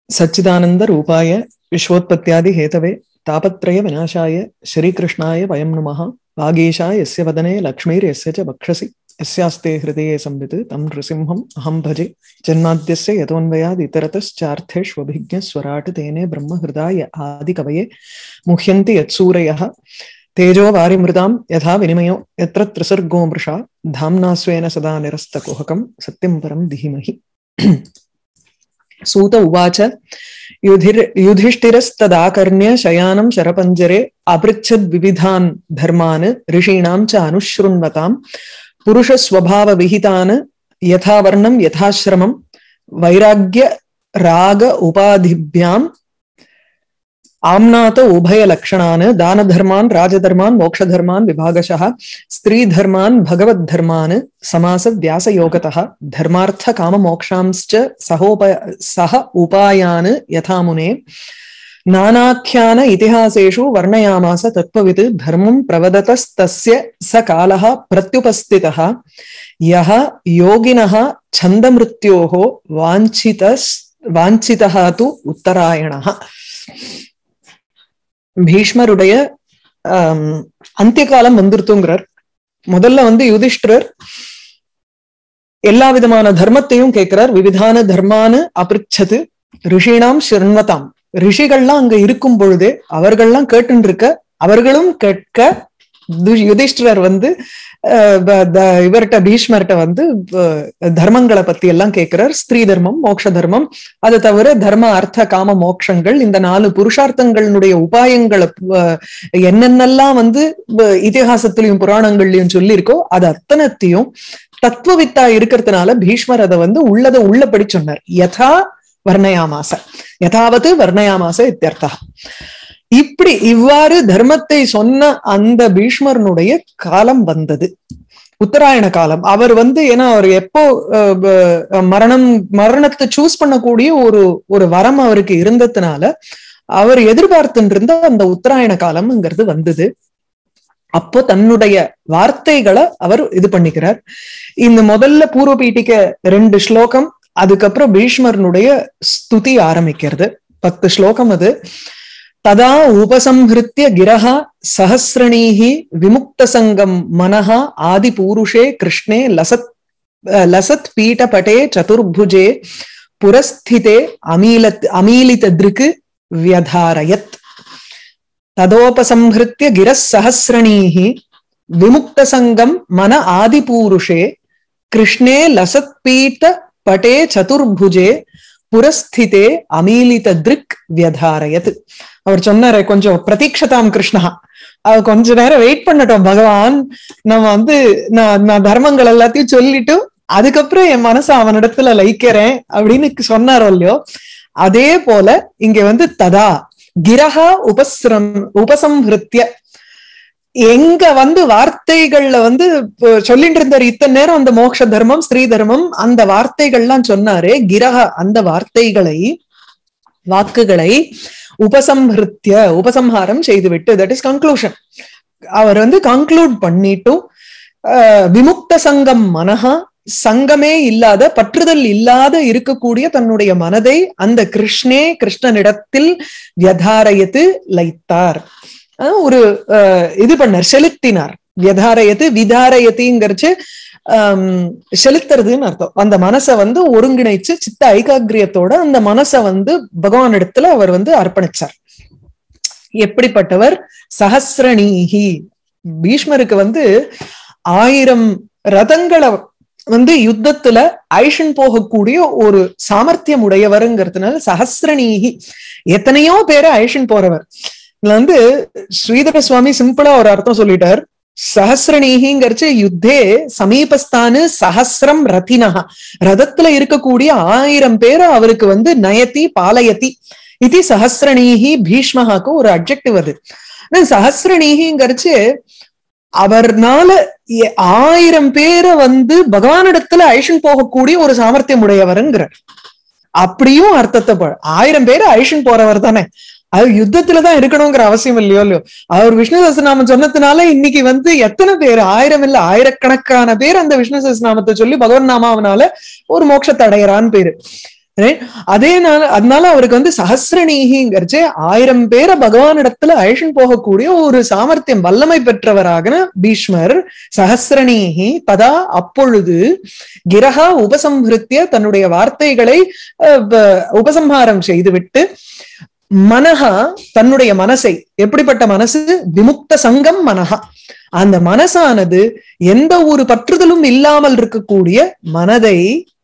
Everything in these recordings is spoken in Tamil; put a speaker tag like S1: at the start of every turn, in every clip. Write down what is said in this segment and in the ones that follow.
S1: सच्चिदानन्दरूपाय विश्वोत्पत्त्यादिहेतवे तापत्रयविनाशाय श्रीकृष्णाय वयं नमः वागीशा यस्य वदने लक्ष्मीर्यस्य च वक्षसि यस्यास्ते हृदये संवित् तं नृसिंहम् अहं भजे जन्माद्यस्य यतोऽन्वयाद् इतरतश्चार्थेष्वभिज्ञस्वराट् तेने ब्रह्महृदाय आदिकवये मुह्यन्ति यत्सूरयः तेजो वारिमृदां यथा विनिमयो यत्र त्रिसर्गो मृषा धाम्ना स्वेन सदा निरस्तकुहकं सत्यं परं धीमहि सूत उवाच युधिर् युधिष्ठिरस्तदाकर्ण्य शयानं शरपञ्जरे अपृच्छद्विविधान् धर्मान् ऋषीणां च अनुशृण्वताम् पुरुषस्वभावविहितान् यथावर्णं यथाश्रमं वैराग्य राग उपाधिभ्याम् आम्नात उभयलक्षणान् दानधर्मान् राजधर्मान् मोक्षधर्मान् विभागशः स्त्रीधर्मान् भगवद्धर्मान् समासव्यासयोगतः धर्मार्थकाममोक्षांश्च सहोप सह उपायान् यथा मुने नानाख्यान इतिहासेषु वर्णयामास तत्त्ववित् धर्मं प्रवदतस्तस्य स कालः प्रत्युपस्थितः यः योगिनः छन्दमृत्योः वाञ्छितस् வாஞ்சிதா து உத்தராயணா பீஷ்மருடைய அந்திய காலம் வந்துருத்துங்கிறார் முதல்ல வந்து யுதிஷ்டர் எல்லா விதமான தர்மத்தையும் கேட்கிறார் விவிதான தர்மானு அபிருச்சது ரிஷினாம் சிறுவதாம் ரிஷிகள்லாம் அங்க இருக்கும் பொழுதே அவர்கள்லாம் கேட்டு இருக்க அவர்களும் கேட்க யுதிஷ்டரர் வந்து இவர்கிட்ட பீஷ்மர்கிட்ட வந்து தர்மங்களை பத்தி எல்லாம் கேட்கிறார் ஸ்திரீ தர்மம் மோட்ச தர்மம் அது தவிர தர்ம அர்த்த காம மோட்சங்கள் இந்த நாலு புருஷார்த்தங்களுடைய உபாயங்களை என்னென்னலாம் வந்து இதிகாசத்திலையும் புராணங்கள்லயும் சொல்லியிருக்கோ அது அத்தனத்தையும் தத்துவவித்தா இருக்கிறதுனால பீஷ்மர் அதை வந்து உள்ளதை உள்ளபடி சொன்னார் யதா வர்ணயாமாச யதாவது வர்ணயாமாச இத்தியர்த்தா இப்படி இவ்வாறு தர்மத்தை சொன்ன அந்த பீஷ்மரனுடைய காலம் வந்தது உத்தராயண காலம் அவர் வந்து ஏன்னா அவர் எப்போ மரணம் மரணத்தை சூஸ் பண்ணக்கூடிய ஒரு ஒரு வரம் அவருக்கு இருந்ததுனால அவர் எதிர்பார்த்துட்டு இருந்த அந்த உத்தராயண காலம்ங்கிறது வந்தது அப்போ தன்னுடைய வார்த்தைகளை அவர் இது பண்ணிக்கிறார் இந்த முதல்ல பூர்வ பீட்டிக்க ரெண்டு ஸ்லோகம் அதுக்கப்புறம் பீஷ்மரனுடைய ஸ்துதி ஆரம்பிக்கிறது பத்து ஸ்லோகம் அது ததா உபசம்ஹிருத்திய கிரஹ சஹசிரணீஹி விமுக்த சங்கம் மனஹ ஆதி பூருஷே கிருஷ்ணே லசத் லசத் பீட்டபட்டே சதுர்புஜே புரஸ்திதே அமீலத் அமீலித திருக்கு வியதாரயத் ததோபசம்ஹிருத்திய கிரः சஹசிரணீஹி விமுக்த சங்கம் மன ஆதி பூருஷே கிருஷ்ணே லசத் பீட்ட பட்டே சதுர்புஜே புரஸ்திதே அமீலித திரிக் வியதாரயத் அவர் சொன்னாரு கொஞ்சம் பிரதீட்சதாம் கிருஷ்ணா அவ கொஞ்ச நேரம் வெயிட் பண்ணட்டும் பகவான் நம்ம வந்து நான் நான் தர்மங்கள் எல்லாத்தையும் சொல்லிட்டு அதுக்கப்புறம் என் மனசை அவனிடத்துல லைக்கிறேன் அப்படின்னு சொன்னாரோ இல்லையோ அதே போல இங்க வந்து ததா கிரகா உபஸ்ரம் உபசம்ஹிருத்திய எங்க வந்து வார்த்தைகள்ல வந்து சொல்லிட்டு இருந்தாரு இத்தனை நேரம் அந்த மோட்ச தர்மம் ஸ்ரீ தர்மம் அந்த வார்த்தைகள்லாம் சொன்னாரு கிரக அந்த வார்த்தைகளை வாக்குகளை உபசம்ஹிருத்திய உபசம்ஹாரம் செய்துவிட்டு தட் இஸ் கன்க்ளூஷன் அவர் வந்து கன்க்ளூட் பண்ணிட்டும் விமுக்த சங்கம் மனஹா சங்கமே இல்லாத பற்றுதல் இல்லாத இருக்கக்கூடிய தன்னுடைய மனதை அந்த கிருஷ்ணே கிருஷ்ணனிடத்தில் வியதாரயத்து லைத்தார் ஒரு இது பண்ணார் செலுத்தினார் வியதாரயத்து விதாரயத்திங்கிறச்சு ஆஹ் செலுத்துறதுன்னு அர்த்தம் அந்த மனசை வந்து ஒருங்கிணைச்சு சித்த ஐகாகிரியத்தோட அந்த மனசை வந்து பகவான் இடத்துல அவர் வந்து அர்ப்பணிச்சார் எப்படிப்பட்டவர் சஹசிரணீகி பீஷ்மருக்கு வந்து ஆயிரம் ரதங்களை வந்து யுத்தத்துல ஐஷன் போகக்கூடிய ஒரு சாமர்த்தியம் உடையவருங்கிறதுனால சஹசிரணீகி எத்தனையோ பேரை ஐஷன் போறவர் இதுல வந்து ஸ்ரீதர சுவாமி சிம்பிளா ஒரு அர்த்தம் சொல்லிட்டார் சஹசிரணீகிங்கிறச்சு யுத்தே சமீபஸ்தானு சஹசிரம் ரத்தினஹா ரதத்துல இருக்கக்கூடிய ஆயிரம் பேரை அவருக்கு வந்து நயத்தி பாலயத்தி இது சஹசிரணீகி பீஷ்மஹாக்கு ஒரு அப்ஜெக்டிவ் அது சஹசிரணீகிங்கிறச்சு அவர்னால ஆயிரம் பேரை வந்து பகவானிடத்துல ஐஷன் போகக்கூடிய ஒரு சாமர்த்தியம் உடையவருங்கிறார் அப்படியும் அர்த்தத்தை ஆயிரம் பேரை ஐஷன் போறவர் தானே அது யுத்தத்துலதான் இருக்கணுங்கிற அவசியம் இல்லையோ இல்லையோ அவர் விஷ்ணு சஹஸ்ரநாமம் சொன்னதுனால இன்னைக்கு வந்து எத்தனை பேர் ஆயிரம் இல்ல ஆயிரக்கணக்கான பேர் அந்த விஷ்ணு சஹஸ்ரநாமத்தை சொல்லி பகவன் நாமாவனால ஒரு மோட்சத்தை அடையறான்னு பேரு Right? அதே நாள் அதனால அவருக்கு வந்து சஹசிரநீகிங்கிறச்சே ஆயிரம் பேரை பகவான் இடத்துல அழிஷன் போகக்கூடிய ஒரு சாமர்த்தியம் வல்லமை பெற்றவராக பீஷ்மர் சஹசிரநீகி ததா அப்பொழுது கிரகா உபசம்ஹிருத்திய தன்னுடைய வார்த்தைகளை அஹ், ப- உபசம்ஹாரம் செய்துவிட்டு மனஹா தன்னுடைய மனசை எப்படிப்பட்ட மனசு விமுக்த சங்கம் மனஹா அந்த மனசானது எந்த ஒரு பற்றுதலும் இல்லாமல் இருக்கக்கூடிய மனதை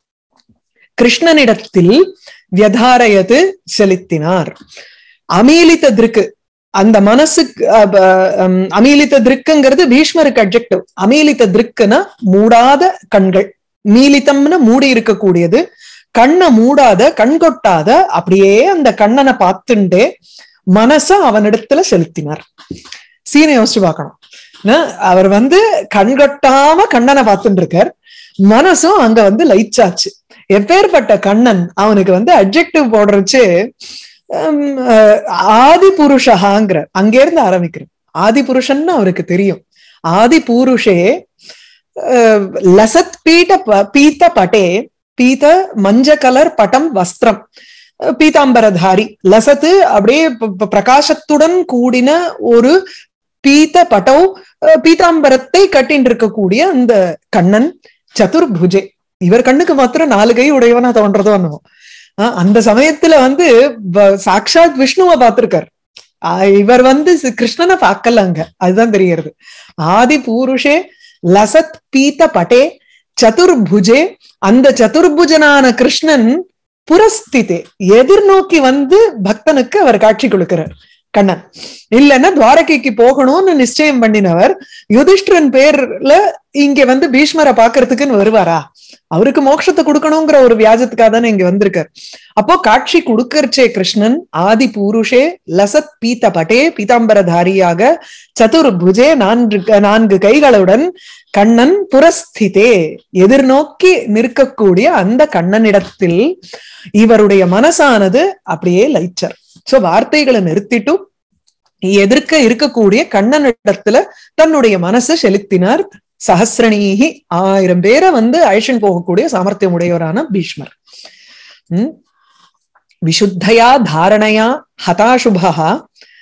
S1: கிருஷ்ணனிடத்தில் வியதாரயது செலுத்தினார் அமீலித்த திருக்கு அந்த மனசுக்கு அஹ், ப- ஹம், அமீலித்த திருக்குங்கிறது பீஷ்மருக்கு அப்ஜெக்டிவ் அமீலித்த திருக்குன்னா மூடாத கண்கள் மீலித்தம்னு மூடி இருக்கக்கூடியது கண்ணை மூடாத கண் கொட்டாத அப்படியே அந்த கண்ணனை பார்த்துண்டே மனச அவனிடத்துல செலுத்தினார் சீனை யோசிச்சு பார்க்கணும் ஏன்னா, அவர் வந்து கண் கொட்டாம கண்ணனை பார்த்துட்டு இருக்கார் மனசும் அங்க வந்து லைச்சாச்சு எப்பேற்பட்ட கண்ணன் அவனுக்கு வந்து அப்ஜெக்டிவ் போடுறச்சு ஹம், அஹ், ஆதி புருஷகாங்கிற அங்கிருந்து ஆரம்பிக்கிறேன் ஆதி புருஷன்னு அவருக்கு தெரியும் ஆதி பூருஷே அஹ், லசத் பீட்ட ப- பீத்த பட்டே பீத மஞ்ச கலர் பட்டம் வஸ்திரம் அஹ், பீதாம்பரதாரி லசத்து அப்படியே ப- ப- பிரகாசத்துடன் கூடின ஒரு பீத்த பட்டோ அஹ், பீதாம்பரத்தை கட்டின்னு இருக்கக்கூடிய அந்த கண்ணன் சதுர்புஜே இவர் கண்ணுக்கு மாத்திரம் நாலு கை உடையவனா தோன்றதோ என்னவோ ஆஹ் அந்த சமயத்துல வந்து வ- சாக்ஷாத் விஷ்ணுவை பார்த்திருக்கார் ஆஹ் இவர் வந்து சி- கிருஷ்ணனை பார்க்கல அங்க அதுதான் தெரியறது ஆதி பூருஷே லசத் பீத்த பட்டே சதுர்புஜே அந்த சதுர்புஜனான கிருஷ்ணன் புரஸ்திதே எதிர்நோக்கி வந்து பக்தனுக்கு அவர் காட்சி கொடுக்கிறார் கண்ணன் இல்லைன்னா துவாரகைக்கு போகணும்னு நிச்சயம் பண்ணினவர் யுதிஷ்டிரன் பேர்ல இங்க வந்து பீஷ்மரை பாக்குறதுக்குன்னு வருவாரா அவருக்கு மோட்சத்தை கொடுக்கணுங்கிற ஒரு வியாஜத்துக்காக தானே இங்க வந்திருக்கார் அப்போ காட்சி கொடுக்கறச்சே கிருஷ்ணன் ஆதி பூருஷே லசத் பீத்த பட்டே பீதாம்பரதாரியாக சதுர்புஜே நான்கு நான்கு கைகளுடன் கண்ணன் புரஸ்திதே எதிர்நோக்கி நிற்கக்கூடிய அந்த கண்ணனிடத்தில் இவருடைய மனசானது அப்படியே லைச்சர் சோ வார்த்தைகளை நிறுத்திட்டு எதிர்க்க இருக்கக்கூடிய கண்ணனிடத்துல தன்னுடைய மனசை செலுத்தினார் சஹசிரணீகி ஆயிரம் பேரை வந்து அழிஷன் போகக்கூடிய சாமர்த்தியம் உடையவரான பீஷ்மர் உம் விசுத்தயா தாரணயா ஹதாசுபா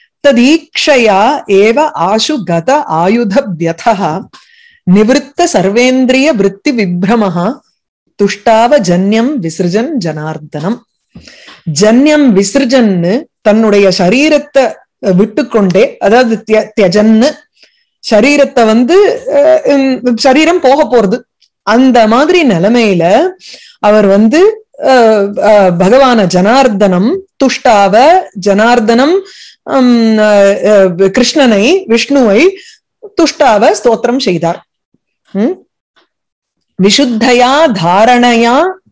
S1: ததீக்ஷயா ஏவ ஆசு கத ஆயுத வியதः நிவிருத்த சர்வேந்திரிய விருத்தி விப்ரமஹ துஷ்டாவ ஜன்யம் விசிருஜன் ஜனார்தனம் ஜன்யம் விசிருஜன்னு தன்னுடைய சரீரத்தை விட்டுக்கொண்டே அதாவது திய- தியஜன்னு சரீரத்தை வந்து அஹ், உம், சரீரம் போக போறது அந்த மாதிரி நிலைமையில அவர் வந்து அஹ், அஹ், பகவான ஜனார்தனம் துஷ்டாவ ஜனார்தனம் உம், அஹ், அஹ், கிருஷ்ணனை விஷ்ணுவை துஷ்டாவ ஸ்தோத்திரம் செய்தார் உம் விசுத்தயா தாரணையா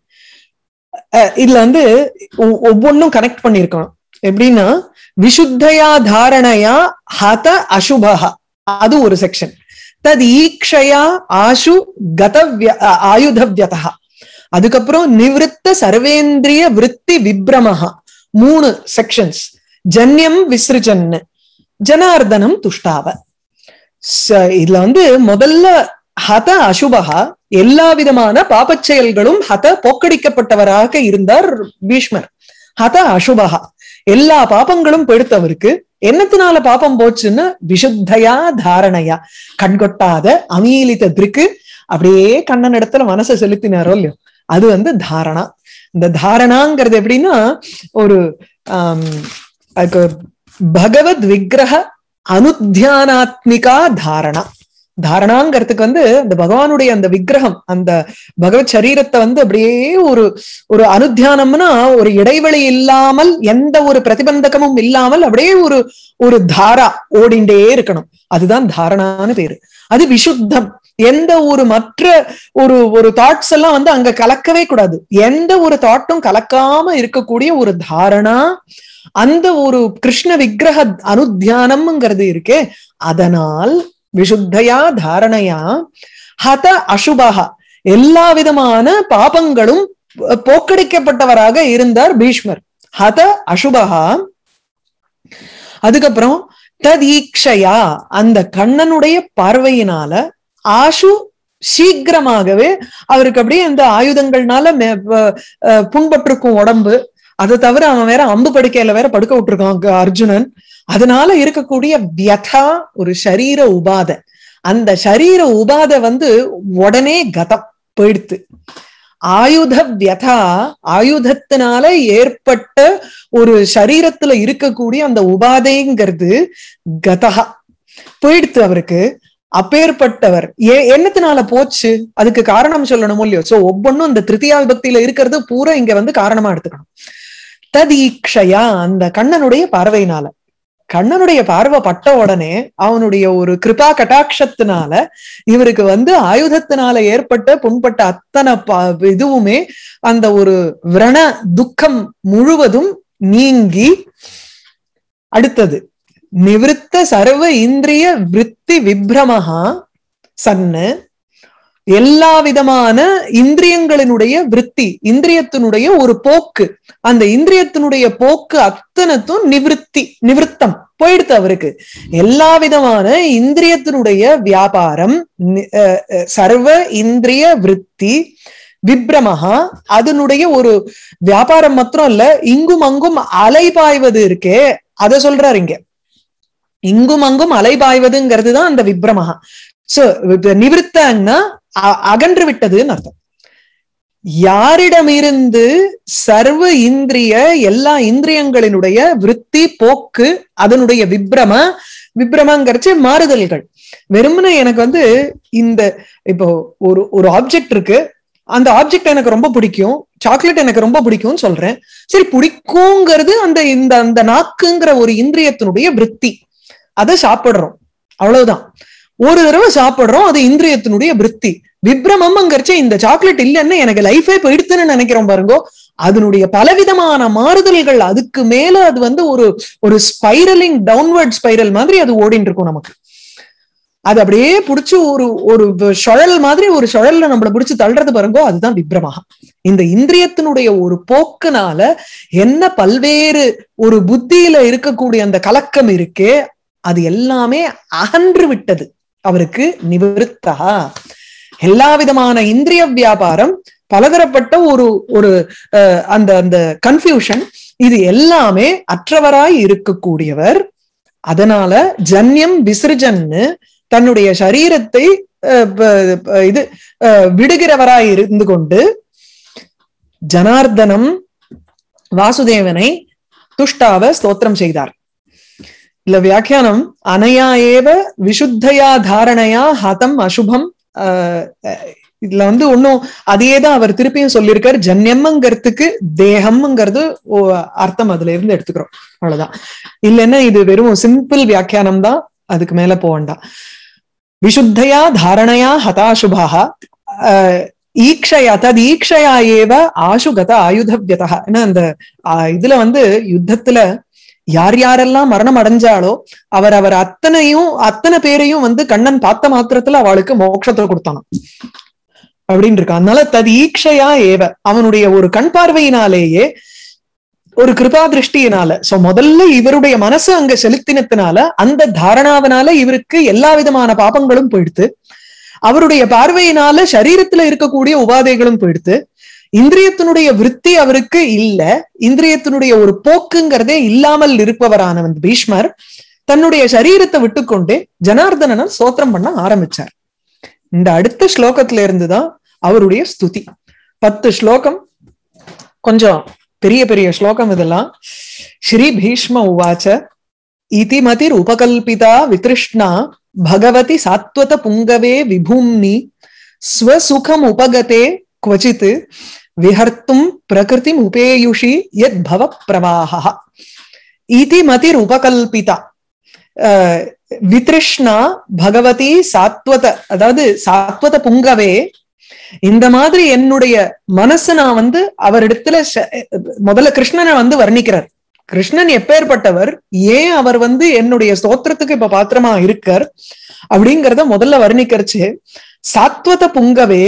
S1: அஹ், இதுல வந்து ஒ- ஒவ்வொன்னும் கனெக்ட் பண்ணிருக்கணும் எப்படின்னா விசுத்தயா தாரணையா ஹத அசுபஹா அது ஒரு செக்ஷன் தத் ஈக்ஷயா ஆசு கதவ்ய அ- ஆயுதவ்யதா அதுக்கப்புறம் நிவிருத்த சர்வேந்திரிய விருத்தி விப்ரமஹா மூணு செக்ஷன்ஸ் ஜன்யம் விசிருஜன்னு ஜனார்தனம் துஷ்டாவ ச- இதுல வந்து முதல்ல ஹத அசுபகா எல்லா விதமான பாபச் செயல்களும் ஹத போக்கடிக்கப்பட்டவராக இருந்தார் பீஷ்மர் ஹத அசுபகா எல்லா பாபங்களும் பெடுத்தவருக்கு என்னத்தினால பாபம் போச்சுன்னு விசுத்தையா தாரணையா கண்கொட்டாத அமீலித்த திருக்கு அப்படியே கண்ணன் இடத்துல மனசை செலுத்தினாரோ இல்லையோ அது வந்து தாரணா இந்த தாரணாங்கிறது எப்படின்னா ஒரு ஆம், அதுக்கு பகவத் விக்கிரக அனுத்தியானாத்மிகா தாரணா தாரணாங்கிறதுக்கு வந்து அந்த பகவானுடைய அந்த விக்கிரகம் அந்த பகவத் சரீரத்தை வந்து அப்படியே ஒரு ஒரு அனுத்தியானம்னா ஒரு இடைவெளி இல்லாமல் எந்த ஒரு பிரதிபந்தகமும் இல்லாமல் அப்படியே ஒரு ஒரு தாரா ஓடிண்டே இருக்கணும் அதுதான் தாரணான்னு பேரு அது விசுத்தம் எந்த ஒரு மற்ற ஒரு ஒரு தாட்ஸ் எல்லாம் வந்து அங்க கலக்கவே கூடாது எந்த ஒரு தாட்டும் கலக்காம இருக்கக்கூடிய ஒரு தாரணா அந்த ஒரு கிருஷ்ண விக்கிரக அனுத்தியானம்ங்கிறது இருக்கே அதனால் விசுத்தையா தாரணையா ஹத அசுபகா எல்லா விதமான பாபங்களும் போக்கடிக்கப்பட்டவராக இருந்தார் பீஷ்மர் ஹத அசுபகா அதுக்கப்புறம் ததீக்ஷயா அந்த கண்ணனுடைய பார்வையினால ஆசு சீக்கிரமாகவே அவருக்கு அப்படியே இந்த ஆயுதங்கள்னால மே- வ- அஹ் புண்பட்டிருக்கும் உடம்பு அதை தவிர அவன் வேற அம்பு படுக்கையில வேற படுக்க விட்டுருக்கான் க- அர்ஜுனன் அதனால இருக்கக்கூடிய வியதா ஒரு சரீர உபாதை அந்த சரீர உபாதை வந்து உடனே கதம் போயிடுத்து ஆயுத வியதா ஆயுதத்தினால ஏற்பட்ட ஒரு சரீரத்துல இருக்கக்கூடிய அந்த உபாதைங்கிறது கதகா போயிடுத்து அவருக்கு அப்பேற்பட்டவர் ஏ என்னத்தினால போச்சு அதுக்கு காரணம் சொல்லணும் இல்லையோ சோ ஒவ்வொன்றும் இந்த திருத்தியா விபக்தியில இருக்கிறது பூரா இங்க வந்து காரணமா எடுத்துக்கணும் ததீக்ஷயா அந்த கண்ணனுடைய பார்வையினால கண்ணனுடைய பார்வை பட்ட உடனே அவனுடைய ஒரு கிருபா கட்டாட்சத்தினால இவருக்கு வந்து ஆயுதத்தினால ஏற்பட்ட புண்பட்ட அத்தனை ப- இதுவுமே அந்த ஒரு விரண துக்கம் முழுவதும் நீங்கி அடுத்தது நிவிருத்த சர்வ இந்திரிய விருத்தி விப்ரமஹா சன்னு எல்லா விதமான இந்திரியங்களினுடைய விருத்தி இந்திரியத்தினுடைய ஒரு போக்கு அந்த இந்திரியத்தினுடைய போக்கு அத்தனத்தும் நிவிருத்தி நிவிருத்தம் போயிடுத்து அவருக்கு எல்லா விதமான இந்திரியத்தினுடைய வியாபாரம் நி- அஹ் அஹ் சர்வ இந்திரிய விருத்தி விப்ரமஹா அதனுடைய ஒரு வியாபாரம் மாத்திரம் இல்ல இங்கும் அங்கும் அலைபாய்வது இருக்கே அத சொல்றாரு இங்க இங்கும் அங்கும் அலைபாய்வதுங்கிறது தான் அந்த விப்ரமஹா சோ நிவிருத்தன்னா அ- அகன்று விட்டதுன்னு அர்த்தம் யாரிடமிருந்து சர்வ இந்திரிய எல்லா இந்திரியங்களினுடைய விருத்தி போக்கு அதனுடைய விப்ரம விப்ரமங்கிறச்சு மாறுதல்கள் வெறுமனே எனக்கு வந்து இந்த இப்போ ஒரு ஒரு ஆப்ஜெக்ட் இருக்கு அந்த ஆப்ஜெக்ட் எனக்கு ரொம்ப பிடிக்கும் சாக்லேட் எனக்கு ரொம்ப பிடிக்கும்னு சொல்றேன் சரி பிடிக்குங்கிறது அந்த இந்த அந்த நாக்குங்கிற ஒரு இந்திரியத்தினுடைய விருத்தி அதை சாப்பிடுறோம் அவ்வளவுதான் ஒரு தடவை சாப்பிடுறோம் அது இந்திரியத்தினுடைய விருத்தி விப்ரமம்ங்கிறச்ச இந்த சாக்லேட் இல்லைன்னு எனக்கு லைஃபே போயிடுத்துன்னு நினைக்கிறோம் பாருங்கோ அதனுடைய பலவிதமான மாறுதல்கள் அதுக்கு மேல அது வந்து ஒரு ஒரு ஸ்பைரலிங் டவுன்வர்ட் ஸ்பைரல் மாதிரி அது ஓடிட்டு இருக்கும் நமக்கு அது அப்படியே புடிச்சு ஒரு ஒரு சுழல் மாதிரி ஒரு சுழல்ல நம்மள புடிச்சு தள்ளுறது பாருங்கோ அதுதான் விப்ரமஹா இந்த இந்திரியத்தினுடைய ஒரு போக்குனால என்ன பல்வேறு ஒரு புத்தியில இருக்கக்கூடிய அந்த கலக்கம் இருக்கே அது எல்லாமே அகன்று விட்டது அவருக்கு நிவிருத்தா எல்லா விதமான இந்திரிய வியாபாரம் பலதரப்பட்ட ஒரு ஒரு அஹ், அந்த அந்த கன்ஃபியூஷன் இது எல்லாமே அற்றவராய் இருக்கக்கூடியவர் அதனால ஜன்யம் விசிருஜன்னு தன்னுடைய சரீரத்தை அஹ், ப- ப- இது அஹ், விடுகிறவராய் இருந்து கொண்டு ஜனார்தனம் வாசுதேவனை துஷ்டாவ ஸ்தோத்திரம் செய்தார் இல்ல வியாக்கியானம் அனையா ஏவ விசுத்தயா தாரணையா ஹதம் அசுபம் ஆஹ் அஹ் இதுல வந்து ஒன்னும் அதேதான் அவர் திருப்பியும் சொல்லியிருக்காரு ஜன்யம்ங்கிறதுக்கு தேகம்ங்கிறது ஓ- அர்த்தம் அதுல இருந்து எடுத்துக்கிறோம் அவ்வளவுதான் இல்லைன்னா இது வெறும் சிம்பிள் வியாக்கியானம் தான் அதுக்கு மேல போக வேண்டாம் விசுத்தயா தாரணையா ஹதாசுபாக ஈக்ஷயா தத் ஈக்ஷயா ஏவ ஆசுகத ஆயுதவியதா ஏன்னா அந்த ஆஹ் இதுல வந்து யுத்தத்துல யார் யாரெல்லாம் மரணம் அடைஞ்சாலோ அவர் அவர் அத்தனையும் அத்தனை பேரையும் வந்து கண்ணன் பார்த்த மாத்திரத்துல அவளுக்கு மோட்சத்தை கொடுத்தானாம் அப்படின்னு இருக்கு அதனால தது ஈக்ஷையா ஏவ அவனுடைய ஒரு கண் பார்வையினாலேயே ஒரு கிருபா திருஷ்டியினால சோ முதல்ல இவருடைய மனசு அங்க செலுத்தினத்தினால அந்த தாரணாவனால இவருக்கு எல்லா விதமான பாபங்களும் போயிடுத்து அவருடைய பார்வையினால சரீரத்துல இருக்கக்கூடிய உபாதைகளும் போயிடுத்து இந்திரியத்தினுடைய விருத்தி அவருக்கு இல்ல இந்திரியத்தினுடைய ஒரு போக்குங்கிறதே இல்லாமல் இருப்பவரானவன் பீஷ்மர் தன்னுடைய சரீரத்தை விட்டுக்கொண்டு ஜனார்தனனை ஸ்தோத்திரம் பண்ண ஆரம்பிச்சார் இந்த அடுத்த ஸ்லோகத்துல இருந்துதான் அவருடைய ஸ்துதி பத்து ஸ்லோகம் கொஞ்சம் பெரிய பெரிய ஸ்லோகம் இதெல்லாம் ஸ்ரீ பீஷ்ம உவாச்ச இதிமதிர் உபகல்பிதா வித்ருஷ்ணா பகவதி சாத்வத புங்கவே விபூம்னி ஸ்வசுகம் உபகதே क्वचित् विहर्तुं प्रकृतिम् उपेयुषि यद्भव प्रवाहः इति மதிருபகல்பிதா வித்ருஷ்ணா பகவதி சாத்வத அதாவது சாத்வத புங்கவே இந்த மாதிரி என்னுடைய மனசு நான் வந்து அவரிடத்துல ச- முதல்ல கிருஷ்ணனை வந்து வர்ணிக்கிறார் கிருஷ்ணன் எப்பேற்பட்டவர் ஏன் அவர் வந்து என்னுடைய ஸ்தோத்திரத்துக்கு இப்ப பாத்திரமா இருக்கார் அப்படிங்கறத முதல்ல வர்ணிக்கிறச்சு சாத்வத புங்கவே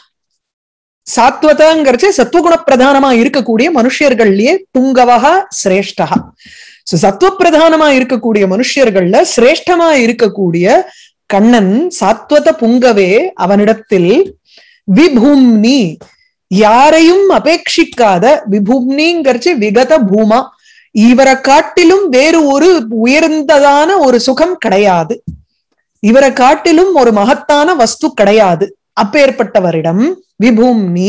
S1: சாத்வதங்கிறச்சு சத்துவகுண பிரதானமா இருக்கக்கூடிய மனுஷர்கள்லயே புங்கவகா சிரேஷ்டகா சோ சத்துவ பிரதானமா இருக்கக்கூடிய மனுஷர்கள்ல சிரேஷ்டமா இருக்கக்கூடிய கண்ணன் சாத்வத புங்கவே அவனிடத்தில் விபூம்னி யாரையும் அபேட்சிக்காத விபூம்னிங்கிறச்சு விகத பூமா இவரை காட்டிலும் வேறு ஒரு உயர்ந்ததான ஒரு சுகம் கிடையாது இவரை காட்டிலும் ஒரு மகத்தான வஸ்து கிடையாது அப்பேற்பட்டவரிடம் விபூம்னி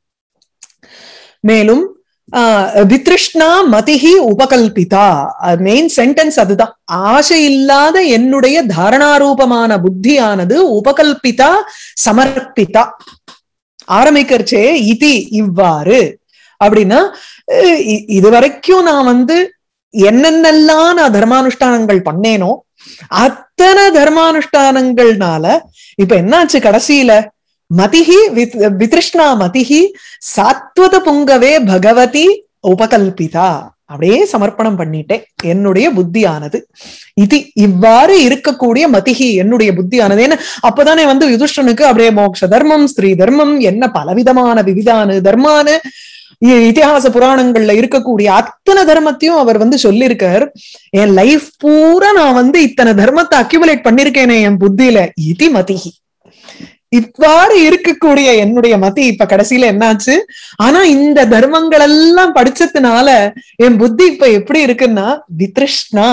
S1: மேலும் வித்ருஷ்ணா மதிஹி உபகல்பிதா மெயின் சென்டென்ஸ் அதுதான் ஆசை இல்லாத என்னுடைய தாரணாரூபமான புத்தியானது உபகல்பிதா சமர்ப்பிதா ஆரம்பிக்கிறச்சே இதி இவ்வாறு அப்படின்னா இது வரைக்கும் நான் வந்து என்னென்னலாம் நான் தர்மானுஷ்டானங்கள் பண்ணேனோ அத்தனை தர்மானுஷ்டானங்கள்னால இப்ப என்னாச்சு கடைசியில மதிஹி வித்ருஷ்ணா மதிஹி சாத்வத புங்கவே பகவதி உபகல்பிதா அப்படியே சமர்ப்பணம் பண்ணிட்டேன் என்னுடைய புத்தியானது இது இவ்வாறு இருக்கக்கூடிய மதிஹி என்னுடைய புத்தியானது ஏன்னா அப்பதானே வந்து யுதிஷ்டனுக்கு அப்படியே மோட்ச தர்மம் ஸ்திரீ தர்மம் என்ன பலவிதமான விவிதானு தர்மானு இத்திஹாச புராணங்கள்ல இருக்கக்கூடிய அத்தனை தர்மத்தையும் அவர் வந்து சொல்லியிருக்கார் என் லைஃப் பூரா நான் வந்து இத்தனை தர்மத்தை அக்யூமுலேட் பண்ணிருக்கேனே என் புத்தியில இதி மதிஹி இவ்வாறு இருக்கக்கூடிய என்னுடைய மதி இப்ப கடைசியில என்னாச்சு ஆனா இந்த தர்மங்கள் எல்லாம் படிச்சதுனால என் புத்தி இப்ப எப்படி இருக்குன்னா வித்ருஷ்ணா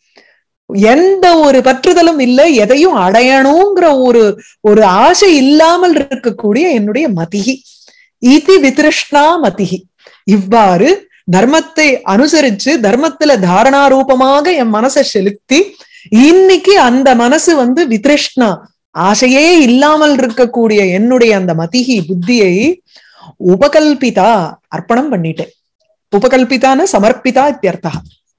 S1: எந்த ஒரு பற்றுதலும் இல்லை எதையும் அடையணுங்கிற ஒரு ஒரு ஆசை இல்லாமல் இருக்கக்கூடிய என்னுடைய மதிகி இதி வித்ருஷ்ணா மதிகி இவ்வாறு தர்மத்தை அனுசரிச்சு தர்மத்துல தாரணாரூபமாக என் மனசை செலுத்தி இன்னைக்கு அந்த மனசு வந்து வித்ருஷ்ணா ஆசையே இல்லாமல் இருக்கக்கூடிய என்னுடைய அந்த மதிகி புத்தியை உபகல்பிதா அர்ப்பணம் பண்ணிட்டேன் உபகல்பிதான சமர்ப்பிதா இத்தியர்த்தா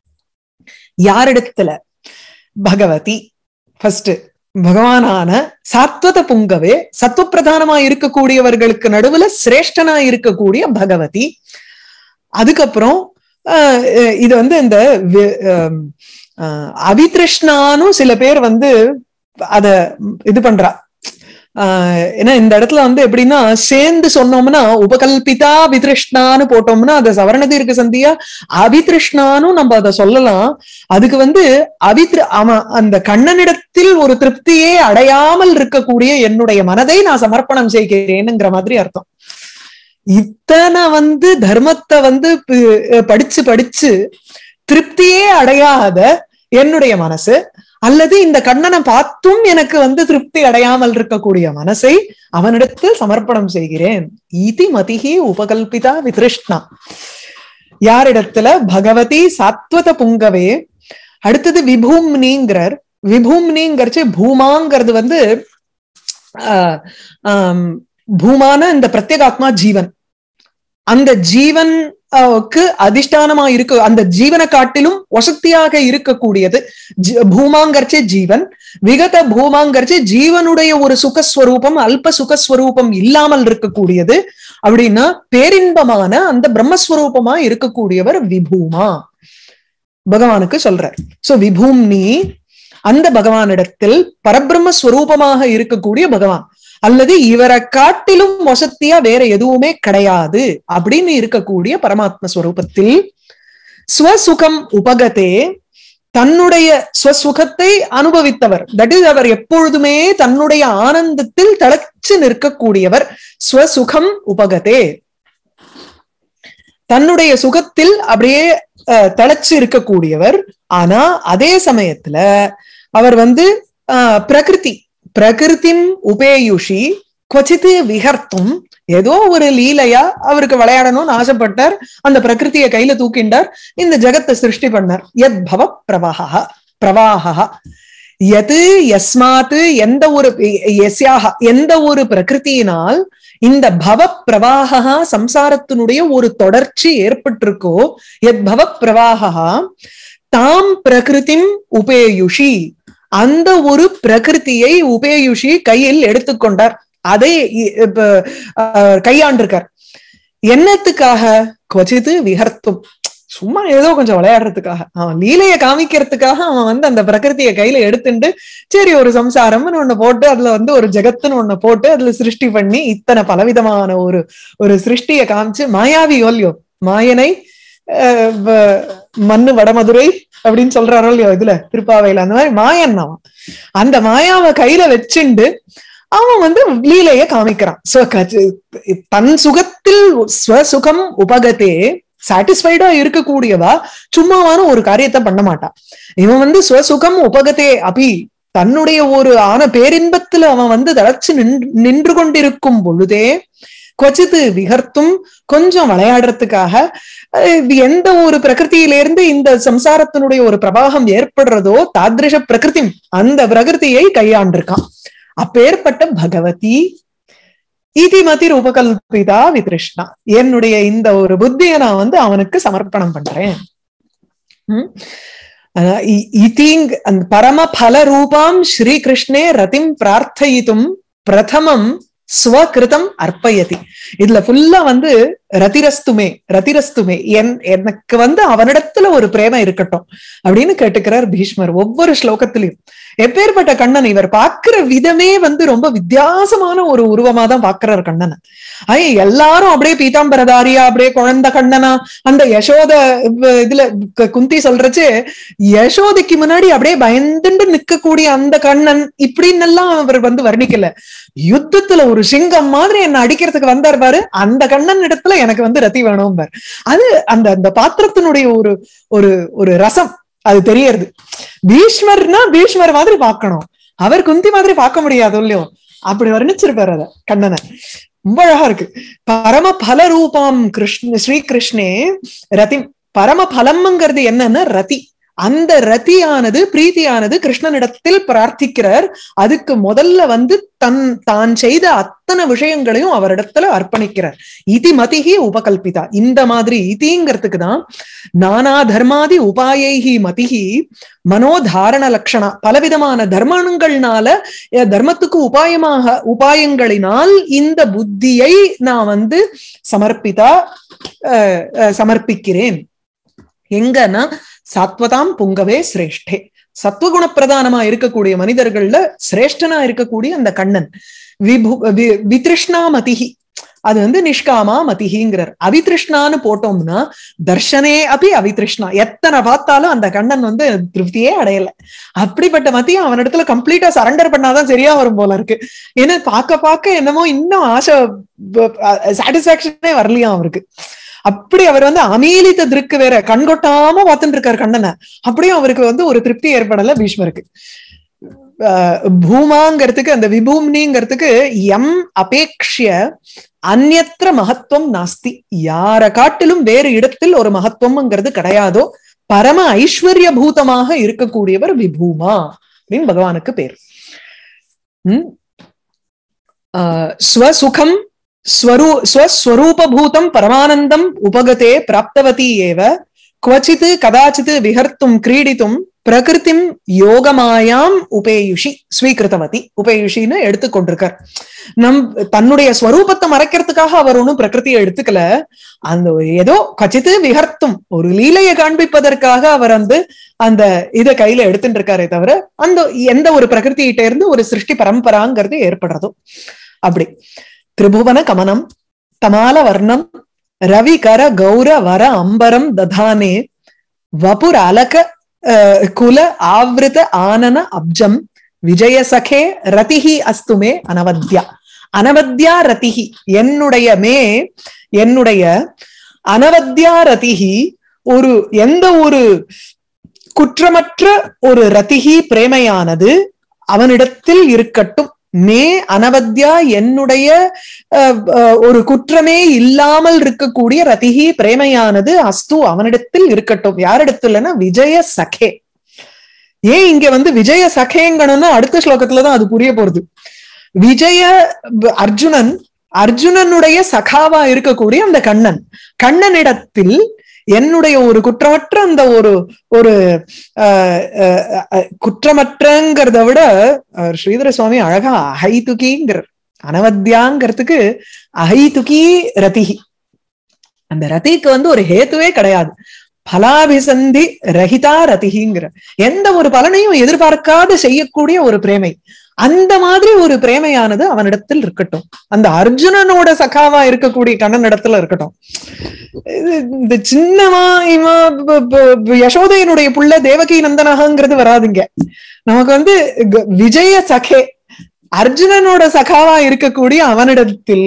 S1: யாரிடத்துல பகவதி ஃபர்ஸ்ட் பகவானான சாத்வத புங்கவே சத்துவப்பிரதானமா இருக்கக்கூடியவர்களுக்கு நடுவுல சிரேஷ்டனா இருக்கக்கூடிய பகவதி அதுக்கப்புறம் இது வந்து இந்த அவித்ருஷ்ணானும் சில பேர் வந்து அத இது பண்றா ஆஹ் ஏன்னா இந்த இடத்துல வந்து எப்படின்னா சேர்ந்து சொன்னோம்னா உபகல்பிதா வித்ருஷ்ணான்னு போட்டோம்னா அதை சவரணதீர்க்க சந்தியா அவித்ருஷ்ணானும் நம்ம அதை சொல்லலாம் அதுக்கு வந்து அவித்ரு அவன் அந்த கண்ணனிடத்தில் ஒரு திருப்தியே அடையாமல் இருக்கக்கூடிய என்னுடைய மனதை நான் சமர்ப்பணம் செய்கிறேனுங்கிற மாதிரி அர்த்தம் இத்தனை வந்து தர்மத்தை வந்து படிச்சு படிச்சு திருப்தியே அடையாத என்னுடைய மனசு அல்லது இந்த கண்ணனை பார்த்தும் எனக்கு வந்து திருப்தி அடையாமல் இருக்கக்கூடிய மனசை அவனிடத்தில் சமர்ப்பணம் செய்கிறேன் இதி மதிகி உபகல்பிதா விதிருஷ்ணா யாரிடத்துல பகவதி சாத்வத புங்கவே அடுத்தது விபூம்னிங்கிறார் விபூம்னிங்கிறச்சு பூமாங்கிறது வந்து பூமான இந்த பிரத்யேகாத்மா ஜீவன் அந்த ஜீவன் க்கு அதிஷ்டானமா இருக்கு அந்த ஜீவனை காட்டிலும் வசத்தியாக இருக்கக்கூடியது பூமாங்கர்ச்சே ஜீவன் விகத பூமாங்கர்ச்சே ஜீவனுடைய ஒரு சுகஸ்வரூபம் அல்ப சுகஸ்வரூபம் இல்லாமல் இருக்கக்கூடியது அப்படின்னா பேரின்பமான அந்த பிரம்மஸ்வரூபமா இருக்கக்கூடியவர் விபூமா பகவானுக்கு சொல்றார் சோ விபூம்னி அந்த பகவானிடத்தில் பரபிரம்ம ஸ்வரூபமாக இருக்கக்கூடிய பகவான் அல்லது இவரை காட்டிலும் வசத்தியா வேற எதுவுமே கிடையாது அப்படின்னு இருக்கக்கூடிய பரமாத்ம ஸ்வரூபத்தில் ஸ்வசுகம் உபகத்தே தன்னுடைய ஸ்வசுகத்தை அனுபவித்தவர் தட் இஸ் அவர் எப்பொழுதுமே தன்னுடைய ஆனந்தத்தில் தளச்சு நிற்கக்கூடியவர் ஸ்வசுகம் உபகத்தே தன்னுடைய சுகத்தில் அப்படியே தளச்சு இருக்கக்கூடியவர் ஆனா அதே சமயத்துல அவர் வந்து பிரகிருதி பிரகிருத்தின் உபேயுஷி கொச்சித்து விகர்த்தும் ஏதோ ஒரு லீலையா அவருக்கு விளையாடணும்னு ஆசைப்பட்டார் அந்த பிரகிருத்திய கையில தூக்கிண்டார் இந்த ஜெகத்தை சிருஷ்டி பண்ணார் எத் பவ பிரவாகா பிரவாகா எது எஸ்மாத்து எந்த ஒரு எஸ்யாக எந்த ஒரு பிரகிருத்தியினால் இந்த பவ பிரவாகா சம்சாரத்தினுடைய ஒரு தொடர்ச்சி ஏற்பட்டிருக்கோ எத் பவ பிரவாகா தாம் பிரகிருத்தின் உபேயுஷி அந்த ஒரு பிரகிருத்தியை உபேயுஷி கையில் எடுத்துக்கொண்டார் அதை கையாண்டிருக்கார் என்னத்துக்காக கொச்சித்து விகர்த்தும் சும்மா ஏதோ கொஞ்சம் விளையாடுறதுக்காக அவன் லீலைய காமிக்கிறதுக்காக அவன் வந்து அந்த பிரகிருத்திய கையில எடுத்துட்டு சரி ஒரு சம்சாரம்னு ஒண்ணு போட்டு அதுல வந்து ஒரு ஜெகத்துன்னு ஒண்ணு போட்டு அதுல சிருஷ்டி பண்ணி இத்தனை பலவிதமான ஒரு ஒரு சிருஷ்டிய காமிச்சு மாயாவி ஓல்யோ மாயனை மண்ணு வடமதுரை அப்படின்னு சொல்றாரோ இல்லையோ இதுல திருப்பாவையில அந்த மாதிரி மாயன் அவன் அந்த மாயாவை கையில வச்சுண்டு அவன் வந்து லீலைய காமிக்கிறான் So, கஜ- தன் சுகத்தில் ஸ்வசுகம் உபகத்தே சாட்டிஸ்ஃபைடா இருக்கக்கூடியவா சும்மாவான ஒரு காரியத்தை பண்ண மாட்டான் இவன் வந்து ஸ்வசுகம் உபகத்தே அபி தன்னுடைய ஒரு ஆன பேரின்பத்துல அவன் வந்து தளச்சு நின்று நின்று கொண்டிருக்கும் பொழுதே கொச்சித்து விகர்த்தும் கொஞ்சம் விளையாடுறதுக்காக அஹ், இது எந்த ஒரு பிரகிருதியிலிருந்து இந்த சம்சாரத்தினுடைய ஒரு பிரவாகம் ஏற்படுறதோ தாத்ரிஷ பிரகிருதி அந்த பிரகிருதியை கையாண்டிருக்கான் அப்பேற்பட்ட பகவதி இதிமதி உபகல்பிதா விதிருஷ்ணா என்னுடைய இந்த ஒரு புத்தியை நான் வந்து அவனுக்கு சமர்ப்பணம் பண்றேன் ம்? அஹ் இ- இதிங் அந்த பரம பல ரூபாம் ஸ்ரீகிருஷ்ணே ரதிம் பிரார்த்தயித்தும் பிரதமம் ஸ்வகிருதம் அர்ப்பயதி இதுல ஃபுல்லா வந்து ரதிரஸ்துமே ரதிரஸ்துமே என் எனக்கு வந்து அவனிடத்துல ஒரு பிரேம இருக்கட்டும் அப்படின்னு கேட்டுக்கிறார் பீஷ்மர் ஒவ்வொரு ஸ்லோகத்திலையும் எப்பேற்பட்ட கண்ணன் இவர் பார்க்கிற விதமே வந்து ரொம்ப வித்தியாசமான ஒரு உருவமா தான் பாக்குறார் கண்ணனை ஐய எல்லாரும் அப்படியே பீதாம்பரதாரியா அப்படியே குழந்தை கண்ணனா அந்த யசோத வ- இதுல கு- குந்தி சொல்றச்சு யசோதைக்கு முன்னாடி அப்படியே பயந்துண்டு நிக்கக்கூடிய அந்த கண்ணன் இப்படின்னு எல்லாம் அவர் வந்து வர்ணிக்கல யுத்தத்துல ஒரு சிங்கம் மாதிரி என்ன அடிக்கிறதுக்கு வந்தார் பாரு அந்த கண்ணன் இடத்துல எனக்கு வந்து ரத்தி வேணும் பாரு அது அந்த அந்த பாத்திரத்தினுடைய ஒரு ஒரு ஒரு ரசம் அது தெரியறது பீஷ்மர்னா பீஷ்மர் மாதிரி பார்க்கணும் அவர் குந்தி மாதிரி பார்க்க முடியாது இல்லையோ அப்படி வர்ணிச்சிருப்பாரு அத கண்ணனை ரொம்ப அழகா இருக்கு பரம பல ரூபம் கிருஷ்ண ஸ்ரீ கிருஷ்ணே ரதி பரம பலம்ங்கிறது என்னன்னா ரதி அந்த ரதியானது பிரீத்தியானது கிருஷ்ணனிடத்தில் பிரார்த்திக்கிறார் அதுக்கு முதல்ல வந்து தன் தான் செய்த அத்தனை விஷயங்களையும் அவரிடத்துல அர்ப்பணிக்கிறார் இதி மதிஹி உபகல்பிதா இந்த மாதிரி இதிங்கிறதுக்கு தான் நானா தர்மாதி உபாயைஹி மதிஹி மனோதாரண லட்சணா பலவிதமான தர்மங்கள்னால அஹ், தர்மத்துக்கு உபாயமாக உபாயங்களினால் இந்த புத்தியை நான் வந்து சமர்ப்பிதா அஹ், அஹ், சமர்ப்பிக்கிறேன் எங்கன்னா சாத்வதாம் புங்கவே சிரேஷ்டே சத்வகுண பிரதானமா இருக்கக்கூடிய மனிதர்கள்ல சிரேஷ்டனா இருக்கக்கூடிய அந்த கண்ணன் விபு வி- வித்ருஷ்ணா மதிஹி அது வந்து நிஷ்காமா மதிஹிங்கிறார் அவித்ருஷ்ணான்னு போட்டோம்னா தர்ஷனே அபி அவித்ருஷ்ணா எத்தனை பார்த்தாலும் அந்த கண்ணன் வந்து திருப்தியே அடையல அப்படிப்பட்ட மதியம் அவனிடத்துல கம்ப்ளீட்டா சரண்டர் பண்ணாதான் சரியா வரும் போல இருக்கு ஏன்னா பார்க்க பார்க்க என்னமோ இன்னும் ஆசை சாட்டிஸ்பாக்சனே வரலையா அவருக்கு அப்படி அவர் வந்து அமீலித்த திருக்கு வேற கண்கொட்டாம பார்த்துட்டு இருக்காரு கண்ணனை அப்படியும் அவருக்கு வந்து ஒரு திருப்தி ஏற்படல பீஷ்மருக்கு அஹ் பூமாங்கிறதுக்கு அந்த விபூம்னிங்கிறதுக்கு எம் அபேக்ஷிய அந்நத்திர மகத்துவம் நாஸ்தி யார காட்டிலும் வேறு இடத்தில் ஒரு மகத்துவம்ங்கிறது கிடையாதோ பரம ஐஸ்வர்ய பூதமாக இருக்கக்கூடியவர் விபூமா அப்படின்னு பகவானுக்கு பேர் உம் ஆஹ் ஸ்வசுகம் ஸ்வரூ ஸ்வஸ்வரூபூதம் பரமானந்தம் உபகதே பிராப்தவதி ஏவ क्वचित् கதாச்சித் விஹர்த்தும் கிரீடித்தும் பிரகிருதிம் யோகமாயாம் உபேயுஷி ஸ்வீகிருத்தவதி உபேயுஷின்னு எடுத்துக்கொண்டிருக்கார் நம் தன்னுடைய ஸ்வரூபத்தை மறைக்கிறதுக்காக அவர் ஒன்றும் பிரகிருதியை எடுத்துக்கல அந்த ஒரு ஏதோ கச்சித்து விஹர்த்தும் ஒரு லீலையை காண்பிப்பதற்காக அவர் வந்து அந்த இதை கையில எடுத்துட்டு இருக்காரே தவிர அந்த எந்த ஒரு பிரகிருதியிட்ட இருந்து ஒரு சிருஷ்டி பரம்பராங்கிறது ஏற்படுறதோ அப்படி திரிபுவன கமனம் தமால வர்ணம் ரவி கர கௌர வர அம்பரம் ததானே வபுர் அலக அஹ், குல ஆவிருத ஆனன அப்ஜம் விஜய சகே ரதிஹி அஸ்துமே அனவத்யா அனவத்யா ரதிஹி என்னுடைய மே என்னுடைய அனவத்யா ரதிஹி ஒரு எந்த ஒரு குற்றமற்ற ஒரு ரதிஹி பிரேமையானது அவனிடத்தில் இருக்கட்டும் மே அனவத்யா என்னுடைய அஹ், அஹ், ஒரு குற்றமே இல்லாமல் இருக்கக்கூடிய ரதிகி பிரேமையானது அஸ்து அவனிடத்தில் இருக்கட்டும் யாரிடத்துலன்னா விஜய சகே ஏன் இங்க வந்து விஜய சகேங்கணும்னா அடுத்த ஸ்லோகத்துலதான் அது புரிய போறது விஜய ப- அர்ஜுனன் அர்ஜுனனுடைய சகாவா இருக்கக்கூடிய அந்த கண்ணன் கண்ணனிடத்தில் என்னுடைய ஒரு குற்றமற்ற அந்த ஒரு ஒரு அஹ், அஹ், அஹ், குற்றமற்றங்கிறத விட அஹ், ஸ்ரீதர சுவாமி அழகா அஹைதுகிங்கிறார் அனவத்யாங்கிறதுக்கு அஹைதுகி ரதிஹி அந்த ரதிக்கு வந்து ஒரு ஹேத்துவே கிடையாது பலாபிசந்தி ரஹிதா ரதிகிங்கிற எந்த ஒரு பலனையும் எதிர்பார்க்காத செய்யக்கூடிய ஒரு பிரேமை அந்த மாதிரி ஒரு பிரேமையானது அவனிடத்தில் இருக்கட்டும் அந்த அர்ஜுனனோட சகாவா இருக்கக்கூடிய கண்ணன் இடத்துல இருக்கட்டும் இது இந்த சின்னமா இவன் ப- ப- ப- யசோதையனுடைய புள்ள தேவகி நந்தனகங்கிறது வராதுங்க நமக்கு வந்து க- விஜய சகே அர்ஜுனனோட சகாவா இருக்கக்கூடிய அவனிடத்தில்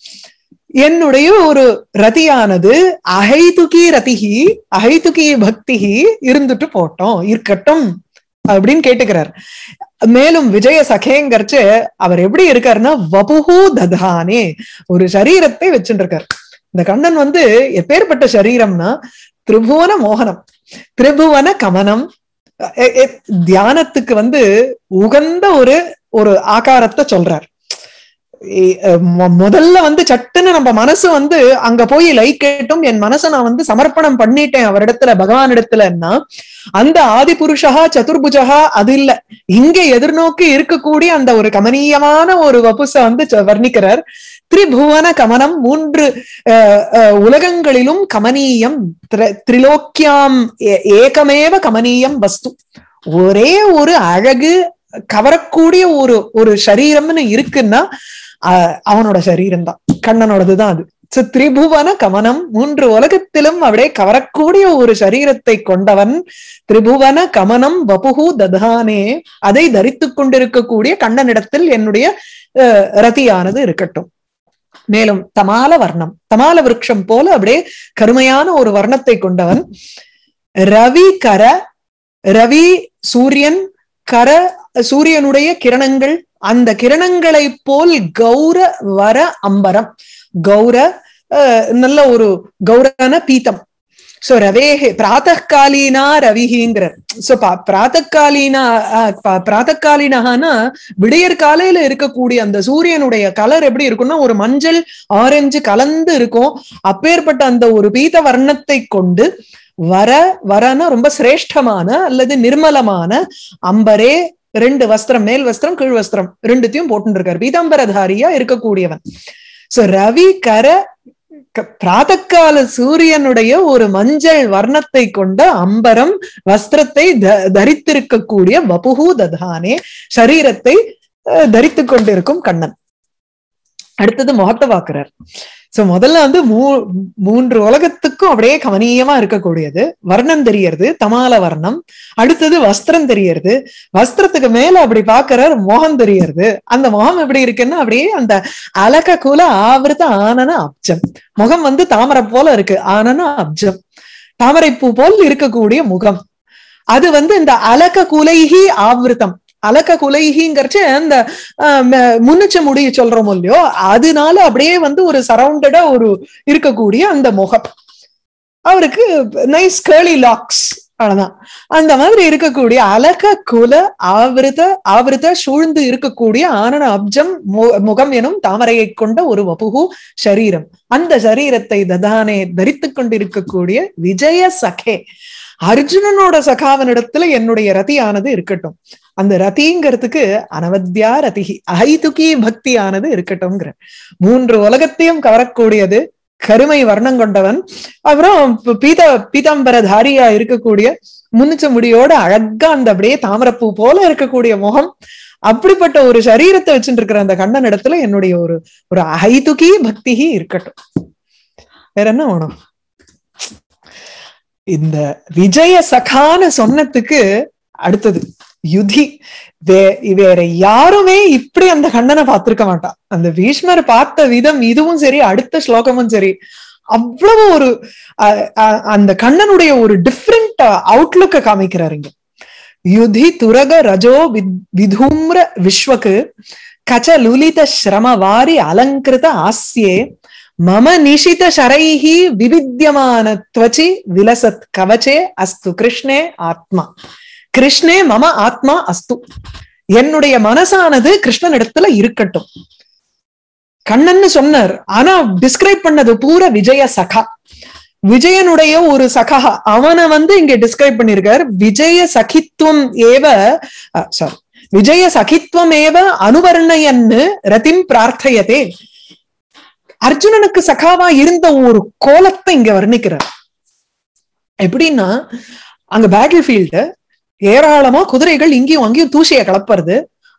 S1: என்னுடைய ஒரு ரதியானது அகைதுகி ரதிகி அகைதுகி பக்திகி இருந்துட்டு போட்டோம் இருக்கட்டும் அப்படின்னு கேட்டுக்கிறார் மேலும் விஜய சகேங்கர்ச்சு அவர் எப்படி இருக்காருன்னா வபுகு ததானே ஒரு சரீரத்தை வச்சுட்டு இருக்கார் இந்த கண்ணன் வந்து எப்பேற்பட்ட சரீரம்னா திரிபுவன மோகனம் திரிபுவன கமனம் எ- எ- தியானத்துக்கு வந்து உகந்த ஒரு ஒரு ஆகாரத்தை சொல்றார் இ- மொ- முதல்ல வந்து சட்டுன்னு நம்ம மனசு வந்து அங்க போய் லைக் கேட்டும் என் மனசை நான் வந்து சமர்ப்பணம் பண்ணிட்டேன் அவரிடத்துல பகவான் இடத்துலன்னா அந்த ஆதி புருஷா சதுர்புஜகா அது இல்ல இங்க எதிர்நோக்கி இருக்கக்கூடிய அந்த ஒரு கமனீயமான ஒரு வபுச வந்து ச- வர்ணிக்கிறார் திரிபுவன கமனம் மூன்று அஹ், அஹ், உலகங்களிலும் கமனீயம் திர- திரிலோக்கியாம் ஏ- ஏகமேவ கமனீயம் வஸ்து ஒரே ஒரு அழகு கவரக்கூடிய ஒரு ஒரு சரீரம்னு இருக்குன்னா அஹ், அவனோட சரீரம் தான் கண்ணனோடதுதான் அது So, திரிபுவன கமனம் மூன்று உலகத்திலும் அப்படியே கவரக்கூடிய ஒரு சரீரத்தை கொண்டவன் திரிபுவன கமனம் வபுகு ததானே அதை தரித்துக் கொண்டிருக்கக்கூடிய கண்ணனிடத்தில் என்னுடைய அஹ், ரதியானது இருக்கட்டும் மேலும் தமால வர்ணம் தமால விருட்சம் போல அப்படியே கருமையான ஒரு வர்ணத்தை கொண்டவன் ரவி கர ரவி சூரியன் கர சூரியனுடைய கிரணங்கள் அந்த கிரணங்களைப் போல் கௌர வர அம்பரம் கௌர அஹ், நல்ல ஒரு கௌரன பீத்தம் சோ ரவேஹே பிராத்தகாலீனா ரவிஹிங்கிற சோ பிராத்தகாலீனா பிராத்தகாலீனஹானா விடியற் காலையில இருக்கக்கூடிய அந்த சூரியனுடைய கலர் எப்படி இருக்கும்னா ஒரு மஞ்சள் ஆரஞ்சு கலந்து இருக்கும் அப்பேற்பட்ட அந்த ஒரு பீத வர்ணத்தை கொண்டு வர வரனா ரொம்ப சிரேஷ்டமான அல்லது நிர்மலமான அம்பரே ரெண்டு வஸ்திரம் மேல் வஸ்திரம் கீழ் வஸ்திரம் ரெண்டுத்தையும் போட்டு இருக்காரு பீதாம்பரதாரியா இருக்கக்கூடியவன் சோ ரவி கர க- பிராத்தக்கால சூரியனுடைய ஒரு மஞ்சள் வர்ணத்தை கொண்ட அம்பரம் வஸ்திரத்தை த- தரித்திருக்கக்கூடிய வபுகு ததானே சரீரத்தை அஹ், தரித்துக் கொண்டிருக்கும் கண்ணன் அடுத்தது முகத்தை பாக்குறார் சோ முதல்ல வந்து மூ மூன்று உலகத்துக்கும் அப்படியே கவனீயமா இருக்கக்கூடியது வர்ணம் தெரியறது தமால வர்ணம் அடுத்தது வஸ்திரம் தெரியறது வஸ்திரத்துக்கு மேல அப்படி பாக்குறார் முகம் தெரியறது அந்த முகம் எப்படி இருக்குன்னா அப்படியே அந்த அலக குல ஆவிரத ஆனன அப்ஜம் முகம் வந்து தாமரை போல இருக்கு ஆனன அப்ஜம் தாமரைப்பூ போல் இருக்கக்கூடிய முகம் அது வந்து இந்த அலக குலைகி ஆவிருத்தம் அலக்க குலைகிங்கிறச்சு அந்த ஆஹ், ம- முன்னுச்ச முடிய சொல்றோம் இல்லையோ அதனால அப்படியே வந்து ஒரு சரவுண்டடா ஒரு இருக்கக்கூடிய அந்த முகம் அவருக்கு நைஸ் கேர்லி லாக்ஸ் அவ்வளவுதான் அந்த மாதிரி இருக்கக்கூடிய அலக குல ஆவிருத ஆவிருத சூழ்ந்து இருக்கக்கூடிய ஆனன அப்ஜம் மு- முகம் எனும் தாமரையை கொண்ட ஒரு வபுகு சரீரம் அந்த சரீரத்தை ததானே தரித்துக் கொண்டிருக்கக்கூடிய விஜய சகே அர்ஜுனனோட சகாவனிடத்துல என்னுடைய ரதியானது இருக்கட்டும் அந்த ரதிங்கிறதுக்கு அனவத்யா ரதிகி அஹைதுகி பக்தியானது இருக்கட்டும்ங்கிற மூன்று உலகத்தையும் கவரக்கூடியது கருமை வர்ணம் கொண்டவன் அப்புறம் ப- பீத பீதாம்பரதாரியா இருக்கக்கூடிய முன்னிச்ச முடியோட அழகா அந்த அப்படியே தாமரப்பூ போல இருக்கக்கூடிய முகம் அப்படிப்பட்ட ஒரு சரீரத்தை வச்சுட்டு இருக்கிற அந்த கண்ணன் இடத்துல என்னுடைய ஒரு ஒரு அஹைதுகி பக்திகி இருக்கட்டும் வேற என்ன வேணும் இந்த விஜய சகான சொன்னதுக்கு அடுத்தது யுதி வே வேற யாருமே இப்படி அந்த கண்ணனை பார்த்திருக்க மாட்டான் அந்த பீஷ்மர் பார்த்த விதம் இதுவும் சரி அடுத்த ஸ்லோகமும் சரி அவ்வளவு ஒரு அஹ், அஹ், அந்த கண்ணனுடைய ஒரு டிஃப்ரெண்ட் அவுட்லுக்க காமிக்கிறாரு இங்க யுதி துரக ரஜோ வித்- விதூம்ர விஸ்வக்கு கச்ச லுலித ஸ்ரம வாரி அலங்கிருத ஆஸ்யே மம நிஷித ஷரைஹி விவித்தியமான துவச்சி விலசத் கவச்சே அஸ்து கிருஷ்ணே ஆத்மா கிருஷ்ணே மம ஆத்மா அஸ்து என்னுடைய மனசானது கிருஷ்ணனிடத்துல இருக்கட்டும் கண்ணன்னு சொன்னார் ஆனா டிஸ்கிரைப் பண்ணது பூரா விஜய சகா விஜயனுடைய ஒரு சகா அவனை வந்து இங்க டிஸ்கிரைப் பண்ணிருக்கார் விஜய சகித்துவம் ஏவ சாரி விஜய சகித்துவம் ஏவ அனுவர்ணயன்னு ரதிம் பிரார்த்தயதே அர்ஜுனனுக்கு சகாவா இருந்த ஒரு கோலத்தை இங்க வர்ணிக்கிறார் எப்படின்னா அங்க பேட்டில் ஃபீல்டு ஏராளமா குதிரைகள் இங்கேயும் அங்கேயும் தூசிய கலப்புறது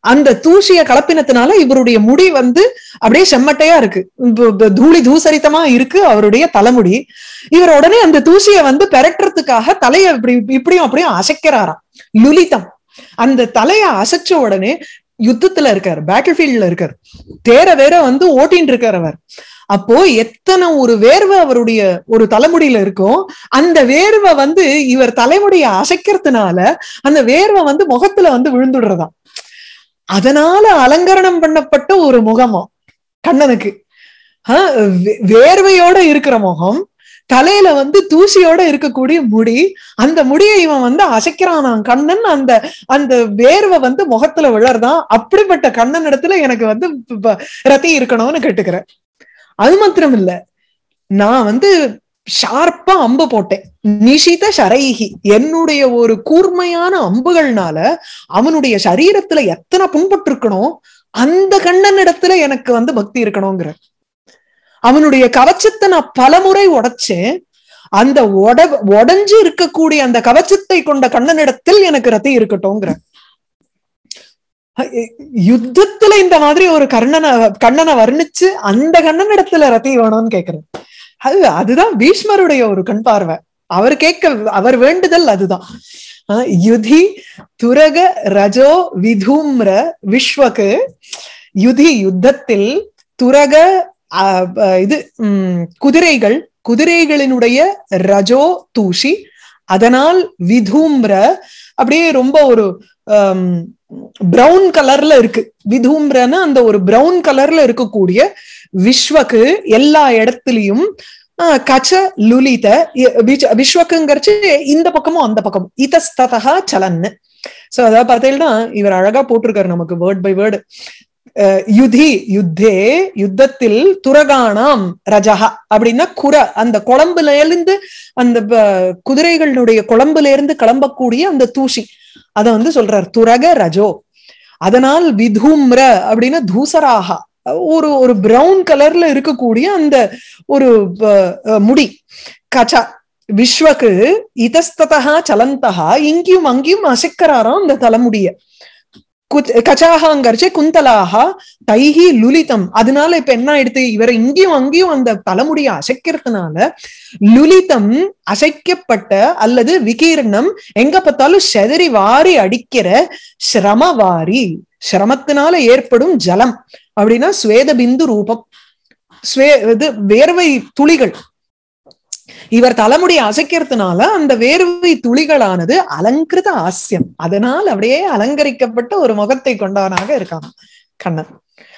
S1: அந்த தூசிய கலப்பினத்தினால இவருடைய முடி வந்து அப்படியே செம்மட்டையா இருக்கு இப்ப- இப்ப தூளி தூசரித்தமா இருக்கு அவருடைய தலைமுடி இவர் உடனே அந்த தூசியை வந்து பெரட்டுறதுக்காக தலையை இப்படி இப்படியும் அப்படியும் அசைக்கிறாராம் லுலிதம் அந்த தலையை அசைச்ச உடனே யுத்தத்துல இருக்காரு பேட்டில் ஃபீல்ட்ல இருக்காரு தேர வேற வந்து ஓட்டின்னு இருக்காரு அவர் அப்போ எத்தனை ஒரு வேர்வை அவருடைய ஒரு தலைமுடியில இருக்கும் அந்த வேர்வை வந்து இவர் தலைமுடியை அசைக்கிறதுனால அந்த வேர்வை வந்து முகத்துல வந்து விழுந்துடுறதாம் அதனால அலங்கரணம் பண்ணப்பட்ட ஒரு முகமா கண்ணனுக்கு ஆஹ் வே- வேர்வையோட இருக்கிற முகம் தலையில வந்து தூசியோட இருக்கக்கூடிய முடி அந்த முடியை இவன் வந்து அசைக்கிறானாம் கண்ணன் அந்த அந்த வேர்வை வந்து முகத்துல விழறதான் அப்படிப்பட்ட கண்ணன் இடத்துல எனக்கு வந்து ப- ப- ரத்தி இருக்கணும்னு கேட்டுக்கிறேன் அது மாத்திரம் இல்ல நான் வந்து ஷார்ப்பா அம்பு போட்டேன் நிஷித ஷரைஹி என்னுடைய ஒரு கூர்மையான அம்புகள்னால அவனுடைய சரீரத்துல எத்தனை புண்பட்டு இருக்கணும் அந்த கண்ணன் இடத்துல எனக்கு வந்து பக்தி இருக்கணுங்கிற அவனுடைய கவச்சத்தை நான் பலமுறை உடைச்சேன் அந்த உட உடைஞ்சு இருக்கக்கூடிய அந்த கவச்சத்தை கொண்ட கண்ணனிடத்தில் எனக்கு ரத்தி இருக்கட்டும்ங்கிற யுத்தத்துல இந்த மாதிரி ஒரு கர்ணனை கண்ணனை வர்ணிச்சு அந்த கண்ணனிடத்துல ரத்தி வேணும்னு கேக்குறேன் அது அதுதான் பீஷ்மருடைய ஒரு கண் பார்வை அவர் கேட்க அவர் வேண்டுதல் அதுதான் அஹ் யுதி துரக ரஜோ விதூம்ர விஸ்வக்கு யுதி யுத்தத்தில் துரக அஹ், அஹ், இது உம், குதிரைகள் குதிரைகளினுடைய ரஜோ தூஷி அதனால் விதூம்ர அப்படியே ரொம்ப ஒரு பிரவுன் கலர்ல இருக்கு விதூம்ரன்னு அந்த ஒரு பிரவுன் கலர்ல இருக்கக்கூடிய விஸ்வக்கு எல்லா இடத்துலயும் ஆஹ், கச்ச லுலித இ- விச்- விஸ்வக்குங்கிறச்சு இந்த பக்கமும் அந்த பக்கமும் இதஸ்ததா சலன்னு சோ அதாவது பார்த்தீங்கன்னா இவர் அழகா போட்டிருக்காரு நமக்கு வேர்ட் பை வேர்டு யுதி யுத்தே யுத்தத்தில் துரகானாம் ரஜஹா அப்படின்னா குர அந்த குழம்புல இருந்து அந்த ப- குதிரைகளுடைய குழம்புல இருந்து கிளம்பக்கூடிய அந்த தூசி அத வந்து சொல்றார் துரக ரஜோ அதனால் விதூம்ர அப்படின்னா தூசராகா ஒரு ஒரு பிரவுன் கலர்ல இருக்கக்கூடிய அந்த ஒரு ப- அஹ் முடி கச்சா விஸ்வக்கு இதஸ்ததா சலந்தகா இங்கேயும் அங்கேயும் அசைக்கிறாராம் அந்த தலைமுடிய குத்- கச்சாகாங்கரிச்சு குந்தலாகா தைஹி லுலிதம் அதனால இப்ப என்ன ஆயிடுத்து இவர் இங்கேயும் அங்கேயும் அந்த தலைமுடிய அசைக்கிறதுனால லுலிதம் அசைக்கப்பட்ட அல்லது விகீர்ணம் எங்க பார்த்தாலும் செதறி வாரி அடிக்கிற சிரமவாரி சிரமத்தினால ஏற்படும் ஜலம் அப்படின்னா ஸ்வேத பிந்து ரூபம் ஸ்வே இது வேர்வை துளிகள் இவர் தலைமுடி அசைக்கிறதுனால அந்த வேர்வை துளிகளானது அலங்கிருத ஆசியம் அதனால் அப்படியே அலங்கரிக்கப்பட்ட ஒரு முகத்தை கொண்டவனாக இருக்கான் கண்ணன்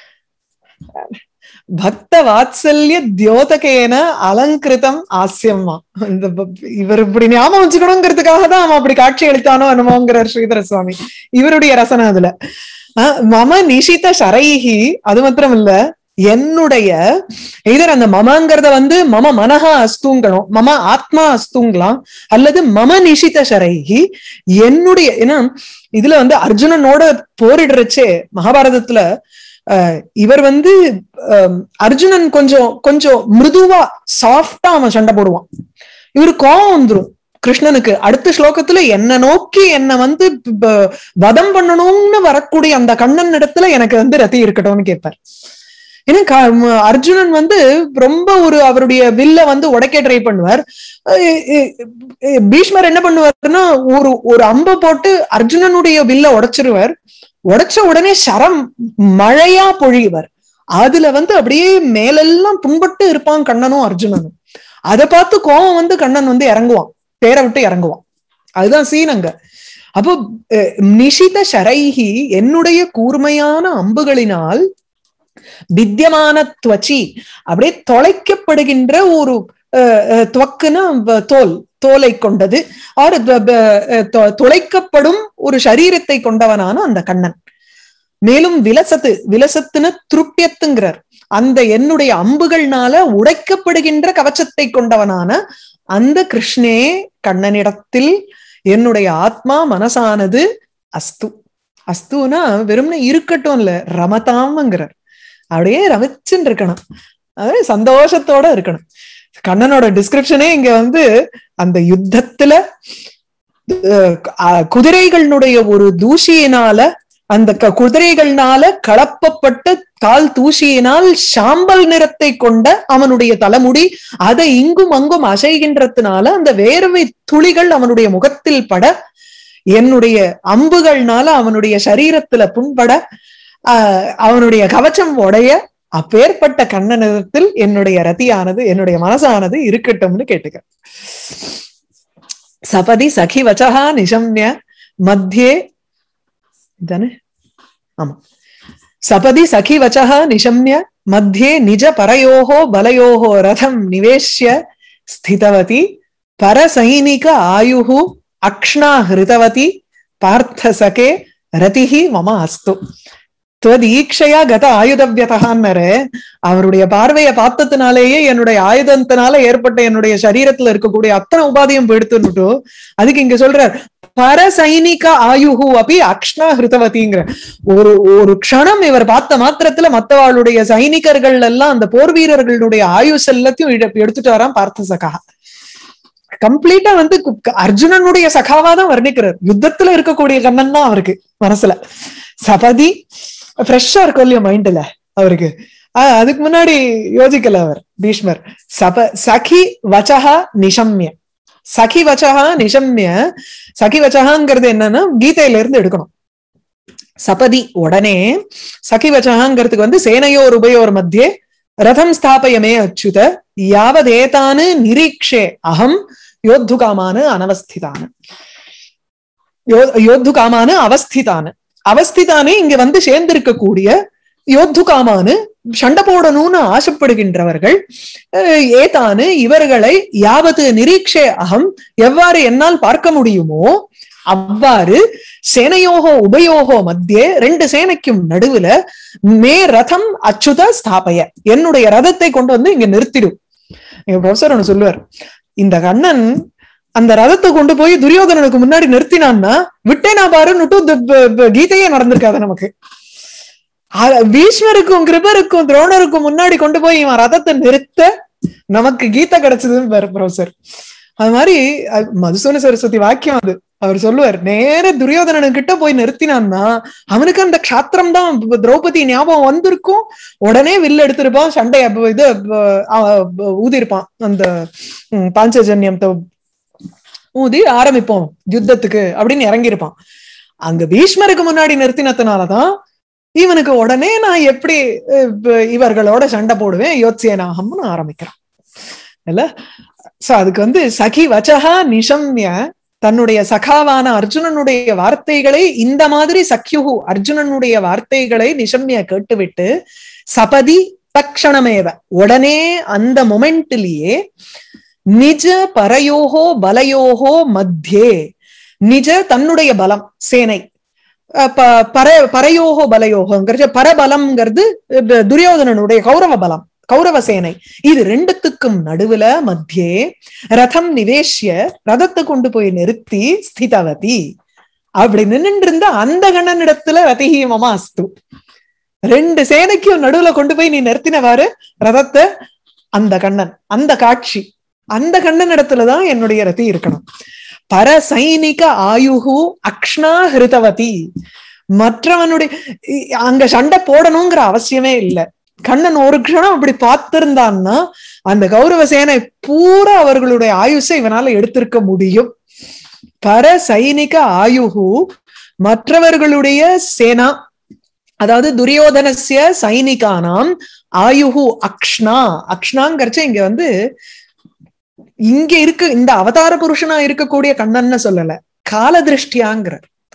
S1: பக்த வாத்சல்ய தியோதகேன அலங்கிருதம் ஆசியம்மா இந்த ப- இவர் இப்படி ஞாபகம் வச்சுக்கணுங்கிறதுக்காக தான் அவன் அப்படி காட்சி அளித்தானோ என்னமோங்கிறார் ஸ்ரீதர சுவாமி இவருடைய ரசனை அதுல அஹ் மம நிஷித ஷரைஹி அது மாத்திரம் இல்ல என்னுடைய இதர் அந்த மமங்கிறத வந்து மம மனஹா அஸ்துங்கணும் மம ஆத்மா அஸ்துங்கலாம் அல்லது மம நிஷித ஷரைஹி என்னுடைய ஏன்னா இதுல வந்து அர்ஜுனனோட போரிடுறச்சே மகாபாரதத்துல அஹ், இவர் வந்து அஹ், அர்ஜுனன் கொஞ்சம் கொஞ்சம் மிருதுவா சாஃப்டா அவன் சண்டை போடுவான் இவரு கோவம் வந்துரும் கிருஷ்ணனுக்கு அடுத்த ஸ்லோகத்துல என்ன நோக்கி என்ன வந்து ப- வதம் பண்ணணும்னு வரக்கூடிய அந்த கண்ணன் இடத்துல எனக்கு வந்து ரத்தி இருக்கட்டும்னு கேட்பார் ஏன்னா க- ம- அர்ஜுனன் வந்து ரொம்ப ஒரு அவருடைய வில்ல வந்து உடைக்க ட்ரை பண்ணுவார் அஹ் எ- எ- பீஷ்மர் என்ன பண்ணுவாருன்னா ஒரு ஒரு அம்பை போட்டு அர்ஜுனனுடைய வில்ல உடைச்சிருவார் உடைச்ச உடனே சரம் மழையா பொழியுவர் அதுல வந்து அப்படியே மேலெல்லாம் புண்பட்டு இருப்பான் கண்ணனும் அர்ஜுனனும் அதை பார்த்து கோவம் வந்து கண்ணன் வந்து இறங்குவான் தேரை விட்டு இறங்குவான் அதுதான் சீன் அங்க அப்போ அஹ், நிஷித ஷரைஹி என்னுடைய கூர்மையான அம்புகளினால் வித்தியமான துவச்சி அப்படியே தொலைக்கப்படுகின்ற ஒரு அஹ், அஹ், துவக்குன்னா வ- தோல் தோலை கொண்டது ஆர் ப- ப- அஹ், தொ- துளைக்கப்படும் ஒரு சரீரத்தை கொண்டவனான அந்த கண்ணன் மேலும் விலசத்து விலசத்துன்னு திருப்தியத்துங்கிறார் அந்த என்னுடைய அம்புகள்னால உடைக்கப்படுகின்ற கவச்சத்தை கொண்டவனான அந்த கிருஷ்ணே கண்ணனிடத்தில் என்னுடைய ஆத்மா மனசானது அஸ்து அஸ்துனா வெறும்னு இருக்கட்டும் இல்ல ரமதாம்ங்கிறார் அப்படியே ரமிச்சுன்னு இருக்கணும் அது சந்தோஷத்தோட இருக்கணும் கண்ணனோட டிஸ்கிரிப்ஷனே இங்க வந்து அந்த யுத்தத்துல அஹ், அஹ், குதிரைகளினுடைய ஒரு தூசியினால அந்த க- குதிரைகள்னால கலப்பப்பட்டு கால் தூசியினால் சாம்பல் நிறத்தை கொண்ட அவனுடைய தலைமுடி அதை இங்கும் அங்கும் அசைகின்றதுனால அந்த வேர்வை துளிகள் அவனுடைய முகத்தில் பட என்னுடைய அம்புகள்னால அவனுடைய சரீரத்துல புண்பட ஆஹ் அவனுடைய கவச்சம் உடைய அப்பேற்பட்ட கண்ணனிடத்தில் என்னுடைய ரதியானது என்னுடைய மனசானது இருக்கட்டும்னு கேட்டுக்க சபதி சகி வச்சகா நிஷம்ய மத்தியே இதானே ஆமா சபதி சகி வச்சக நிஷம்ய மத்தியே நிஜ பரயோகோ பலயோகோ ரதம் நிவேஷ்ய ஸ்திதவதி பரசைனிக ஆயுஹு அக்ஷ்ணா ஹிருதவதி பார்த்த சகே ரதிஹி மம அஸ்து துவதீக்ஷையா கத ஆயுதவியதகான்னரு அவருடைய பார்வையை பார்த்ததுனாலேயே என்னுடைய ஆயுதத்தினால ஏற்பட்ட என்னுடைய சரீரத்துல இருக்கக்கூடிய அத்தனை உபாதையும் போயிடுத்துன்னுட்டு அதுக்கு இங்க சொல்றார் பரசைனிக ஆயுகு அப்படி அக்ஷ்ணா ஹிருதவதிங்கிற ஒரு ஒரு க்ஷணம் இவர் பார்த்த மாத்திரத்துல மத்தவாளுடைய சைனிகர்கள் எல்லாம் அந்த போர் வீரர்களுடைய ஆயுஸ் எல்லாத்தையும் இழ- எடுத்துட்டு வரான் பார்த்த சகா கம்ப்ளீட்டா வந்து கு- அர்ஜுனனுடைய சகாவா தான் வர்ணிக்கிறார் யுத்தத்துல இருக்கக்கூடிய கண்ணன் தான் அவருக்கு மனசுல சபதி ஃப்ரெஷ்ஷா இருக்கும் இல்லையா மைண்ட்ல அவருக்கு ஆஹ் அதுக்கு முன்னாடி யோசிக்கல அவர் பீஷ்மர் சப சகி வச்சகா நிஷம்ய சகி வச்சகா நிஷம்ய சகி வச்சகாங்கிறது என்னன்னா கீதையில இருந்து எடுக்கணும் சபதி உடனே சகி வச்சகாங்கிறதுக்கு வந்து சேனையோர் உபயோர் மத்தியே ரதம் ஸ்தாபயமே அச்சுத யாவதேதானு நிரீக்ஷே அகம் யோத்துகாமானு அனவஸ்திதானு யோ- யோத்துகாமானு அவஸ்திதானு அவஸ்திதானே இங்க வந்து சேர்ந்திருக்கக்கூடிய யோத்துகாமானு சண்டை போடணும்னு ஆசைப்படுகின்றவர்கள் அஹ், ஏதானு இவர்களை யாவது நிரீக்ஷே அகம் எவ்வாறு என்னால் பார்க்க முடியுமோ அவ்வாறு சேனையோகோ உபயோகோ மத்தியே ரெண்டு சேனைக்கும் நடுவுல மே ரதம் அச்சுத ஸ்தாபய என்னுடைய ரதத்தை கொண்டு வந்து இங்க நிறுத்திடும் எங்க ப்ரொஃபசர் ஒண்ணு சொல்லுவார் இந்த கண்ணன் அந்த ரதத்தை கொண்டு போய் துரியோதனனுக்கு முன்னாடி நிறுத்தினான்னா விட்டேனா பாருன்னுட்டு இந்த ப- ப- கீதையே நடந்திருக்காது நமக்கு அ- பீஷ்மருக்கும் கிருபருக்கும் துரோணருக்கும் முன்னாடி கொண்டு போய் இவன் ரதத்தை நிறுத்த நமக்கு கீதை கிடைச்சதுன்னு ப்ரொஃபசர் அது மாதிரி அ- மதுசூன சரஸ்வதி வாக்கியம் அது அவர் சொல்லுவார் நேர துரியோதனனு கிட்ட போய் நிறுத்தினான்னா அவனுக்கு அந்த க்ஷாத்திரம் தான் ப- திரௌபதி ஞாபகம் வந்திருக்கும் உடனே வில் எடுத்திருப்பான் சண்டை அப்ப இது ப- அ- ப- ஊதிருப்பான் அந்த ம், பாஞ்சஜன்யத்தை ஊதி ஆரம்பிப்போம் யுத்தத்துக்கு அப்படின்னு இறங்கியிருப்பான் அங்க பீஷ்மருக்கு முன்னாடி நிறுத்தினதுனாலதான் இவனுக்கு உடனே நான் எப்படி அஹ், ப- இவர்களோட சண்டை போடுவேன் யோத்சேனாகம்னு ஆரம்பிக்கிறான் இல்ல சோ அதுக்கு வந்து சகி வச்சகா நிஷம்ய தன்னுடைய சகாவான அர்ஜுனனுடைய வார்த்தைகளை இந்த மாதிரி சக்யுகு அர்ஜுனனுடைய வார்த்தைகளை நிஷம்ய கேட்டுவிட்டு சபதி தக்ஷணமேவ உடனே அந்த மொமெண்ட்லயே நிஜ பரயோகோ பலயோகோ மத்தியே நிஜ தன்னுடைய பலம் சேனை அஹ் ப- பர பரயோகோ பலயோகங்கிறது பரபலம்ங்கிறது அஹ் துரியோதனனுடைய கௌரவ பலம் கௌரவ சேனை இது ரெண்டுத்துக்கும் நடுவுல மத்தியே ரதம் நிவேஷ்ய ரதத்தை கொண்டு போய் நிறுத்தி ஸ்திதவதி அப்படி நின்னுட்டு இருந்த அந்த கண்ணனிடத்துல ரதிஹி மமா அஸ்து ரெண்டு சேனைக்கும் நடுவுல கொண்டு போய் நீ நிறுத்தினவாறு ரதத்தை அந்த கண்ணன் அந்த காட்சி அந்த கண்ணன் இடத்துலதான் என்னுடைய ரதி இருக்கணும் பரசைனிக ஆயுகு அக்ஷ்ணா ஹிருதவதி மற்றவனுடைய இ- அங்க சண்டை போடணுங்கிற அவசியமே இல்லை கண்ணன் ஒரு க்ஷணம் அப்படி பார்த்திருந்தான்னா அந்த கௌரவ சேனை பூரா அவர்களுடைய ஆயுஷை இவனால எடுத்திருக்க முடியும் பர சைனிக ஆயுகு மற்றவர்களுடைய சேனா அதாவது துரியோதனசிய சைனிகானாம் ஆயுகு அக்ஷ்ணா அக்ஷ்ணாங்கிறச்ச இங்க வந்து இங்க இருக்க இந்த அவதார புருஷனா இருக்கக்கூடிய கண்ணன்னு சொல்லல கால திருஷ்டியாங்கிற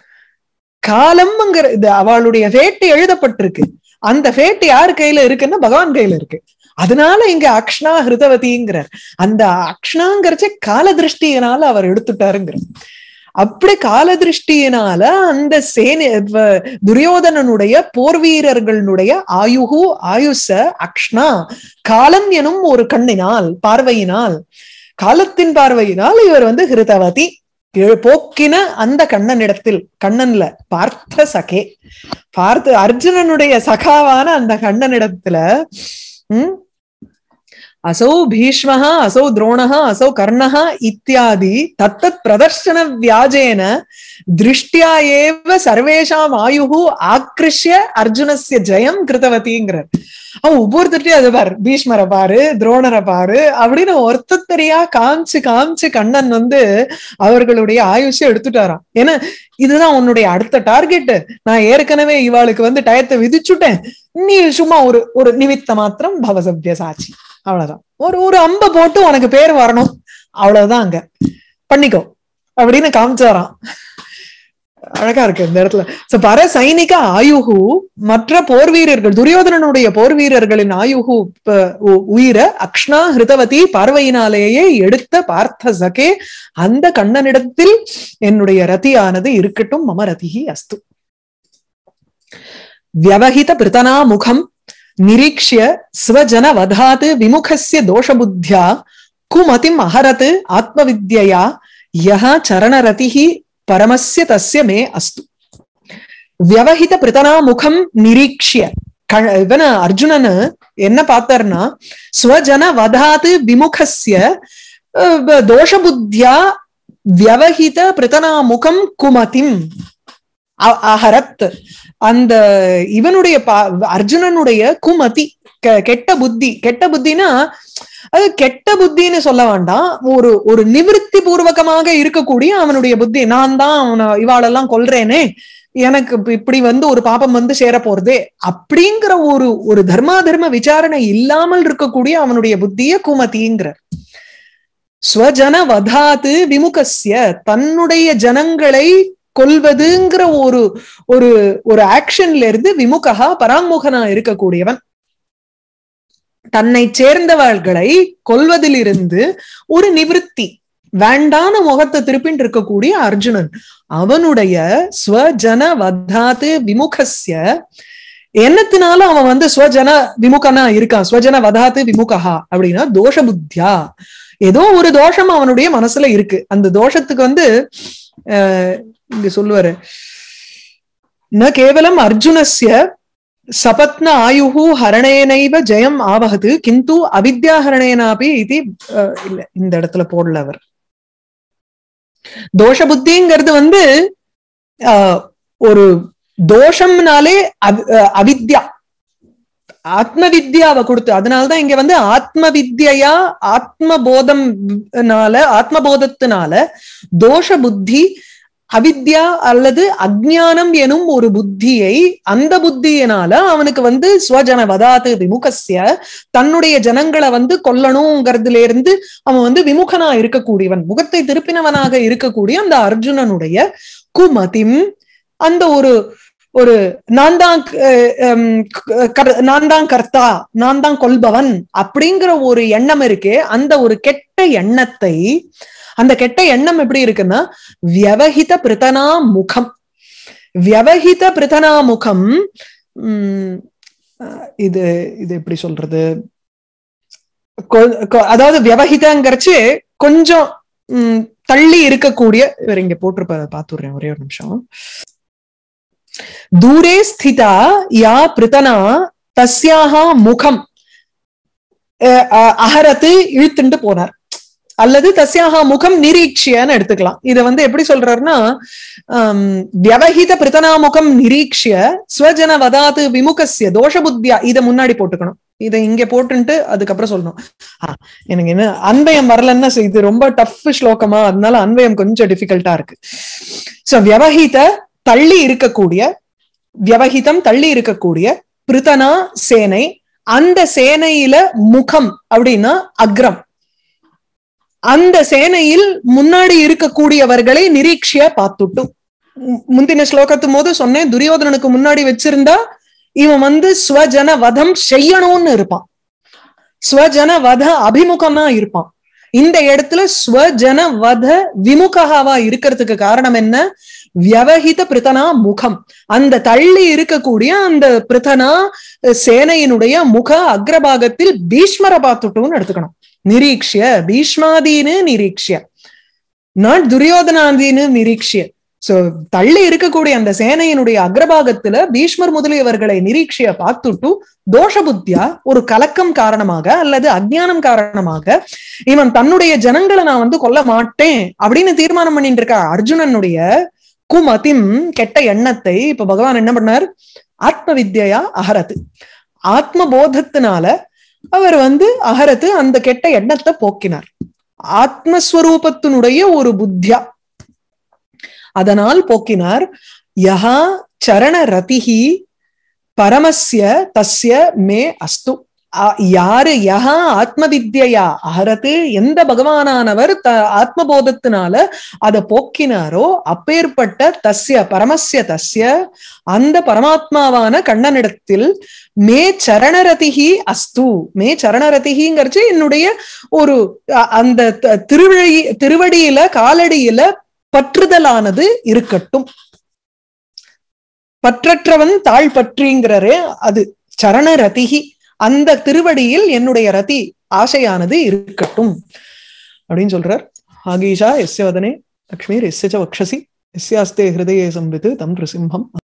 S1: காலம்ங்கிற இது அவளுடைய ஃபேட்டு எழுதப்பட்டிருக்கு அந்த ஃபேட்டு யார் கையில இருக்குன்னா பகவான் கையில இருக்கு அதனால இங்க அக்ஷ்ணா ஹிருதவதிங்கிறார் அந்த அக்ஷ்ணாங்கிறச்ச கால திருஷ்டியினால அவர் எடுத்துட்டாருங்கிற அப்படி கால திருஷ்டியினால அந்த சேனை வ- துரியோதனனுடைய போர் வீரர்களுடைய ஆயுகு ஆயுச அக்ஷ்ணா காலம் எனும் ஒரு கண்ணினால் பார்வையினால் காலத்தின் பார்வையினால் இவர் வந்து ஹிருதவதி எழு- போக்கின அந்த கண்ணனிடத்தில் கண்ணன்ல பார்த்த சகே பார்த்து அர்ஜுனனுடைய சகாவான அந்த கண்ணனிடத்துல உம் असौ भीष्मः असौ द्रोणः असौ कर्णः इत्यादि तत्तत् प्रदर्शन व्याजेन दृष्ट्या एव सर्वेषाम् आयुः ஆக்ரிஷ்ய அர்ஜுனஸ்ய ஜெயம் கிருத்தவதிங்கிறார் அவன் ஒவ்வொருத்தட்டையும் அது பாரு பீஷ்மரை பாரு துரோணரை பாரு அப்படின்னு ஒருத்தரியா காமிச்சு காமிச்சு கண்ணன் வந்து அவர்களுடைய ஆயுஷை எடுத்துட்டாராம் ஏன்னா இதுதான் உன்னுடைய அடுத்த டார்கெட் நான் ஏற்கனவே இவாளுக்கு வந்து டயத்தை விதிச்சுட்டேன் நீ சும்மா ஒரு ஒரு நிமித்த மாத்திரம் பவசபிய சாட்சி அவ்வளவுதான் ஒரு ஒரு அம்ப போட்டு உனக்கு பேர் வரணும் அவ்வளவுதான் அங்க பண்ணிக்கோ அப்படின்னு காமிச்சாராம் அழகா இருக்கு இந்த இடத்துல சோ பர சைனிக ஆயுகு மற்ற போர் வீரர்கள் துரியோதனனுடைய போர் வீரர்களின் ஆயுகு உயிர அக்ஷ்ணா ஹிருதவதி பார்வையினாலேயே எடுத்த பார்த்த சகே அந்த கண்ணனிடத்தில் என்னுடைய ரதியானது இருக்கட்டும் மம ரதிஹி அஸ்து வியவஹித பிரித்தனா முகம் நிரீக்ஷ்ய ஸ்வஜன வதாத் விமுகஸ்ய தோஷபுத்தியா குமதிம் அஹரத் ஆத்மவித்யா யஹ சரணரதிஹி பரமஸ்ய தஸ்ய மே அஸ்து வியவஹித பிரித்தனா முகம் நிரீக்ஷ்ய இவன அர்ஜுனன் என்ன பார்த்தார்னா ஸ்வஜன வதாத் விமுகஸ்ய தோஷபுத்தியா வியவஹித பிரித்தனா முகம் குமதிம் அஹரத் அந்த இவனுடைய அர்ஜுனனுடைய குமதி கெட்ட புத்தி கெட்ட புத்தினா அது கெட்ட புத்தின்னு சொல்ல வேண்டாம் ஒரு ஒரு நிவிருத்தி பூர்வகமாக இருக்கக்கூடிய அவனுடைய புத்தி நான் தான் அவனை இவாளெல்லாம் கொல்றேனே எனக்கு இப்படி வந்து ஒரு பாப்பம் வந்து சேர போறதே அப்படிங்கிற ஒரு ஒரு தர்மா தர்ம விசாரணை இல்லாமல் இருக்கக்கூடிய அவனுடைய புத்திய குமதிங்கிற ஸ்வஜன வதாத்து விமுகசிய தன்னுடைய ஜனங்களை கொல்வதுங்கிற ஒரு ஒரு ஒரு ஆக்ஷன்ல இருந்து விமுகா பராமுகனா இருக்கக்கூடியவன் தன்னை சேர்ந்தவர்களை கொல்வதிலிருந்து ஒரு நிவிருத்தி வேண்டான முகத்தை திருப்பின் இருக்கக்கூடிய அர்ஜுனன் அவனுடைய ஸ்வஜன வதாத்து விமுகசிய என்னத்தினால அவன் வந்து ஸ்வஜன விமுகனா இருக்கான் ஸ்வஜன வதாத்து விமுகா அப்படின்னா தோஷ புத்தியா ஏதோ ஒரு தோஷம் அவனுடைய மனசுல இருக்கு அந்த தோஷத்துக்கு வந்து அஹ் இங்க சொல்லுவாரு ந கேவலம் அர்ஜுனஸ்ய சபத்ன ஆயுஹு ஹரணேனைவ ஜெயம் ஆவகது கிந்து அவித்யாஹரணேனாபி இது இல்ல இந்த இடத்துல போடல அவர் தோஷ புத்திங்கிறது வந்து ஒரு தோஷம்னாலே அவித்யா ஆத்ம வித்யாவை கொடுத்து அதனாலதான் இங்க வந்து ஆத்ம வித்யா ஆத்ம போதம்னால ஆத்ம போதத்தினால தோஷ புத்தி அவித்யா அல்லது அஜ்ஞானம் எனும் ஒரு புத்தியை அந்த புத்தியினால அவனுக்கு வந்து ஸ்வஜன வதாத்து விமுகசிய தன்னுடைய ஜனங்களை வந்து கொல்லணுங்கிறதுல இருந்து அவன் வந்து விமுகனா இருக்கக்கூடியவன் முகத்தை திருப்பினவனாக இருக்கக்கூடிய அந்த அர்ஜுனனுடைய குமதிம் அந்த ஒரு ஒரு நான் தான் நான் தான் கர்த்தா நான் தான் கொல்பவன் அப்படிங்கிற ஒரு எண்ணம் இருக்கே அந்த ஒரு கெட்ட எண்ணத்தை அந்த கெட்ட எண்ணம் எப்படி இருக்குன்னா வியவஹித பிரித்தனா முகம் வியவஹித பிரித்தனா முகம் உம் இது இது எப்படி சொல்றது அதாவது வியவஹிதங்கிறச்சு கொஞ்சம் உம் தள்ளி இருக்கக்கூடிய இவர் இங்க போட்டிருப்ப பாத்துடுறேன் ஒரே ஒரு நிமிஷம் தூரே ஸ்திதா யா பிரித்தனா தஸ்யாக முகம் அகரத்து இழுத்துண்டு போனார் அல்லது தஸ்யாக முகம் நிரீட்சியன்னு எடுத்துக்கலாம் இத வந்து எப்படி சொல்றாருன்னா வியவஹித பிரித்தனாமுகம் நிரீட்சிய ஸ்வஜன வதாது விமுகசிய தோஷ புத்தியா இதை முன்னாடி போட்டுக்கணும் இதை இங்க போட்டுன்ட்டு அதுக்கப்புறம் சொல்லணும் ஆஹ் எனக்கு என்ன அன்பயம் வரலன்னா இது ரொம்ப டஃப் ஸ்லோகமா அதனால அன்பயம் கொஞ்சம் டிஃபிகல்ட்டா இருக்கு சோ வியவஹித தள்ளி இருக்கக்கூடிய வியவஹிதம் தள்ளி இருக்கக்கூடிய பிரித்தனா சேனை அந்த சேனையில முகம் அப்படின்னா அக்ரம் அந்த சேனையில் முன்னாடி இருக்கக்கூடியவர்களை நிரீட்சிய பார்த்துட்டும் முந்தின ஸ்லோகத்து போது சொன்னேன் துரியோதனனுக்கு முன்னாடி வச்சிருந்தா இவன் வந்து ஸ்வஜன வதம் செய்யணும்னு இருப்பான் ஸ்வஜன வத அபிமுகமா இருப்பான் இந்த இடத்துல ஸ்வஜன வத விமுகவா இருக்கிறதுக்கு காரணம் என்ன வியவஹித பிரித்தனா முகம் அந்த தள்ளி இருக்கக்கூடிய அந்த பிரித்தனா சேனையினுடைய முக அக்ரபாகத்தில் பீஷ்மரை பார்த்துட்டோம்னு எடுத்துக்கணும் நிரீக்ஷிய பீஷ்மாதீனு நிரீக்ஷிய நாட் துரியோதனாதீனு நிரீக்ஷிய சோ தள்ளி இருக்கக்கூடிய அந்த சேனையினுடைய அக்ரபாகத்துல பீஷ்மர் முதலியவர்களை நிரீட்சிய பார்த்துட்டு தோஷ புத்தியா ஒரு கலக்கம் காரணமாக அல்லது அஜ்ஞானம் காரணமாக இவன் தன்னுடைய ஜனங்களை நான் வந்து கொல்ல மாட்டேன் அப்படின்னு தீர்மானம் பண்ணிட்டு இருக்கா அர்ஜுனனுடைய குமதிம் கெட்ட எண்ணத்தை இப்ப பகவான் என்ன பண்ணார் ஆத்ம வித்யா அகரத்து ஆத்ம போதத்தினால அவர் வந்து அகரத்து அந்த கெட்ட எண்ணத்தை போக்கினார் ஆத்மஸ்வரூபத்தினுடைய ஒரு புத்தியா அதனால் போக்கினார் யஹா சரண ரதிஹி பரமஸ்ய தஸ்ய மே அஸ்து அ- யாரு யஹா ஆத்ம வித்யா அகரத்து எந்த பகவானானவர் த ஆத்மபோதத்தினால அதை போக்கினாரோ அப்பேற்பட்ட தஸ்ய பரமஸ்ய தஸ்ய அந்த பரமாத்மாவான கண்ணனிடத்தில் மே சரணரதிகி அஸ்து மே சரணரதிகிங்கிறச்சு என்னுடைய ஒரு அ- அந்த த- திருவழி திருவடியில காலடியில பற்றுதலானது இருக்கட்டும் பற்றற்றவன் தாழ் பற்றிங்கிறரே அது சரண ரதிகி அந்த திருவடியில் என்னுடைய ரதி ஆசையானது இருக்கட்டும் அப்படின்னு சொல்றார் ஆகீஷா எஸ்ய வதனே லக்ஷ்மீர் எஸ்ய ச வக்ஷசி எஸ்யாஸ்தே ஹிருதயே சம்பித்து தம் நிருசிம்ஹம்